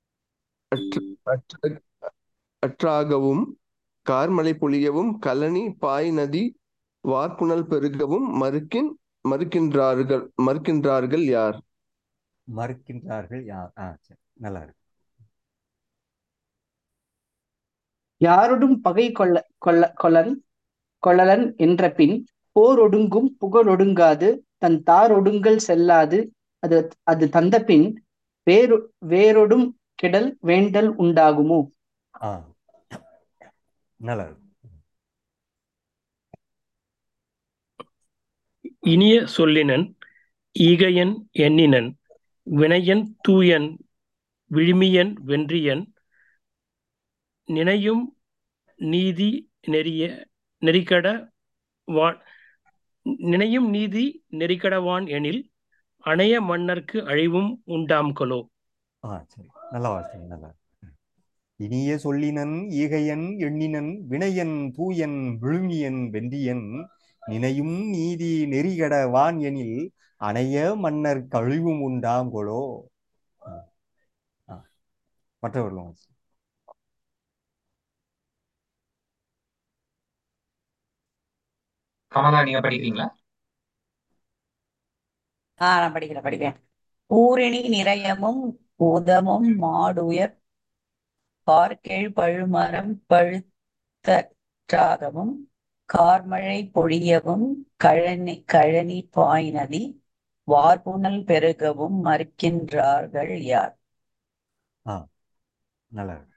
அற்ற அற்றாகவும் கார்மலை பொழியவும் கழனி பாய் நதி வார்ப்புணல் பெருகவும் மறுக்கின் மறுக்கின்றார்கள் மறுக்கின்றார்கள் யார் மறுக்கின்றார்கள் யார் ஆ சரி நல்லா இருக்கு யாரொடும் பகை கொள்ள கொள்ள கொள்ளன் கொள்ளலன் என்ற பின் போர் ஒடுங்கும் புகழ் ஒடுங்காது தன் தார் ஒடுங்கல் செல்லாது அது அது தந்த பின் வேறு வேறொடும் கெடல் வேண்டல் உண்டாகுமோ ஆ நல்லா இருக்கு இனிய சொல்லினன் ஈகையன் எண்ணினன் வினையன் தூயன் விழுமியன் வென்றியன் நினையும் நீதி நெறிய நெறிக்கட வான் நினையும் நீதி நெறிக்கடவான் எனில் அணைய மன்னர்க்கு அழிவும் உண்டாம் கொலோ ஆ சரி நல்லா வாசிங்க நல்லா இனிய சொல்லினன் ஈகையன் எண்ணினன் வினையன் தூயன் விழுமியன் வென்றியன் நினையும் நீதி நெறிகட வான் எனில் அணைய மன்னர் கழிவும் உண்டாம் கொலோ ஆ, ஆ. மற்றவர்களும் வாசி. கமலா நீங்க படிக்கிறீங்களா ஆ நான் படிக்கிறேன் படிக்கிறேன் ஊரணி நிறையமும் உதமும் மாடுயர் பார்க்கெழ் பழுமரம் பழுத்தற்றாகவும் கார்மழை பொழியவும் கழனி கழனி பாய்நதி வார்புனல் பெருகவும் மறுக்கின்றார்கள் யார் ஆ நல்லா இருக்கு.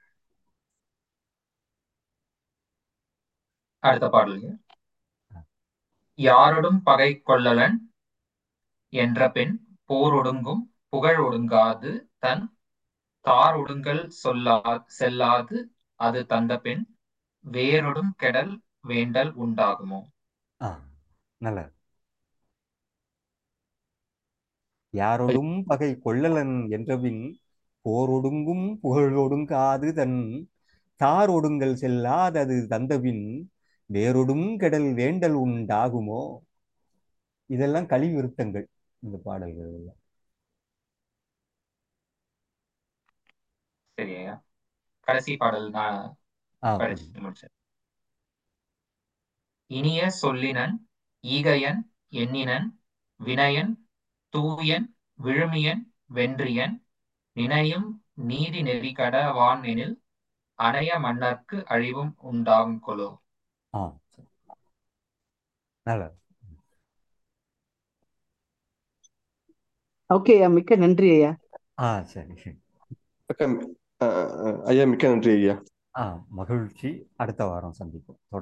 அடுத்த பாடலுங்க யாரொடும் பகை கொள்ளலன் என்ற பெண் போர் ஒடுங்கும் புகழ் ஒடுங்காது தன் தார் ஒடுங்கல் சொல்லா செல்லாது அது தந்த பெண் வேரொடும் கெடல் வேண்டல் உண்டாகுமோ ஆ நல்லா இருக்கு. யாரொடும் பகை கொள்ளலன் என்றபின் போரொடுங்கும் புகழொடுங்காது தன் தார் ஒடுங்கல் செல்லாதது தந்தபின் வேரொடும் கெடல் வேண்டல் உண்டாகுமோ இதெல்லாம் கலிவிருத்தங்கள் இந்த பாடல்கள் எல்லாம் சரி ஐயா கடைசி பாடல் நான் ஆ படிச்சு முடிச்சேன் இனிய சொல்லினன் ஈகையன் எண்ணினன் வினயன் தூயன் விழுமியன் வென்றியன் நினையும் நீதி நெறிகட வான் எனில் அணைய மன்னர்க்கு அழிவும் உண்டாம் கொலோ ஆ சரி. நல்லா இருக்கு. ஓகே ஐயா மிக்க நன்றி ஐயா ஆ சரி சரி அக்கா, அஹ், அஹ், ஐயா மிக்க நன்றி ஐயா ஆ மகிழ்ச்சி அடுத்த வாரம் சந்திப்போம்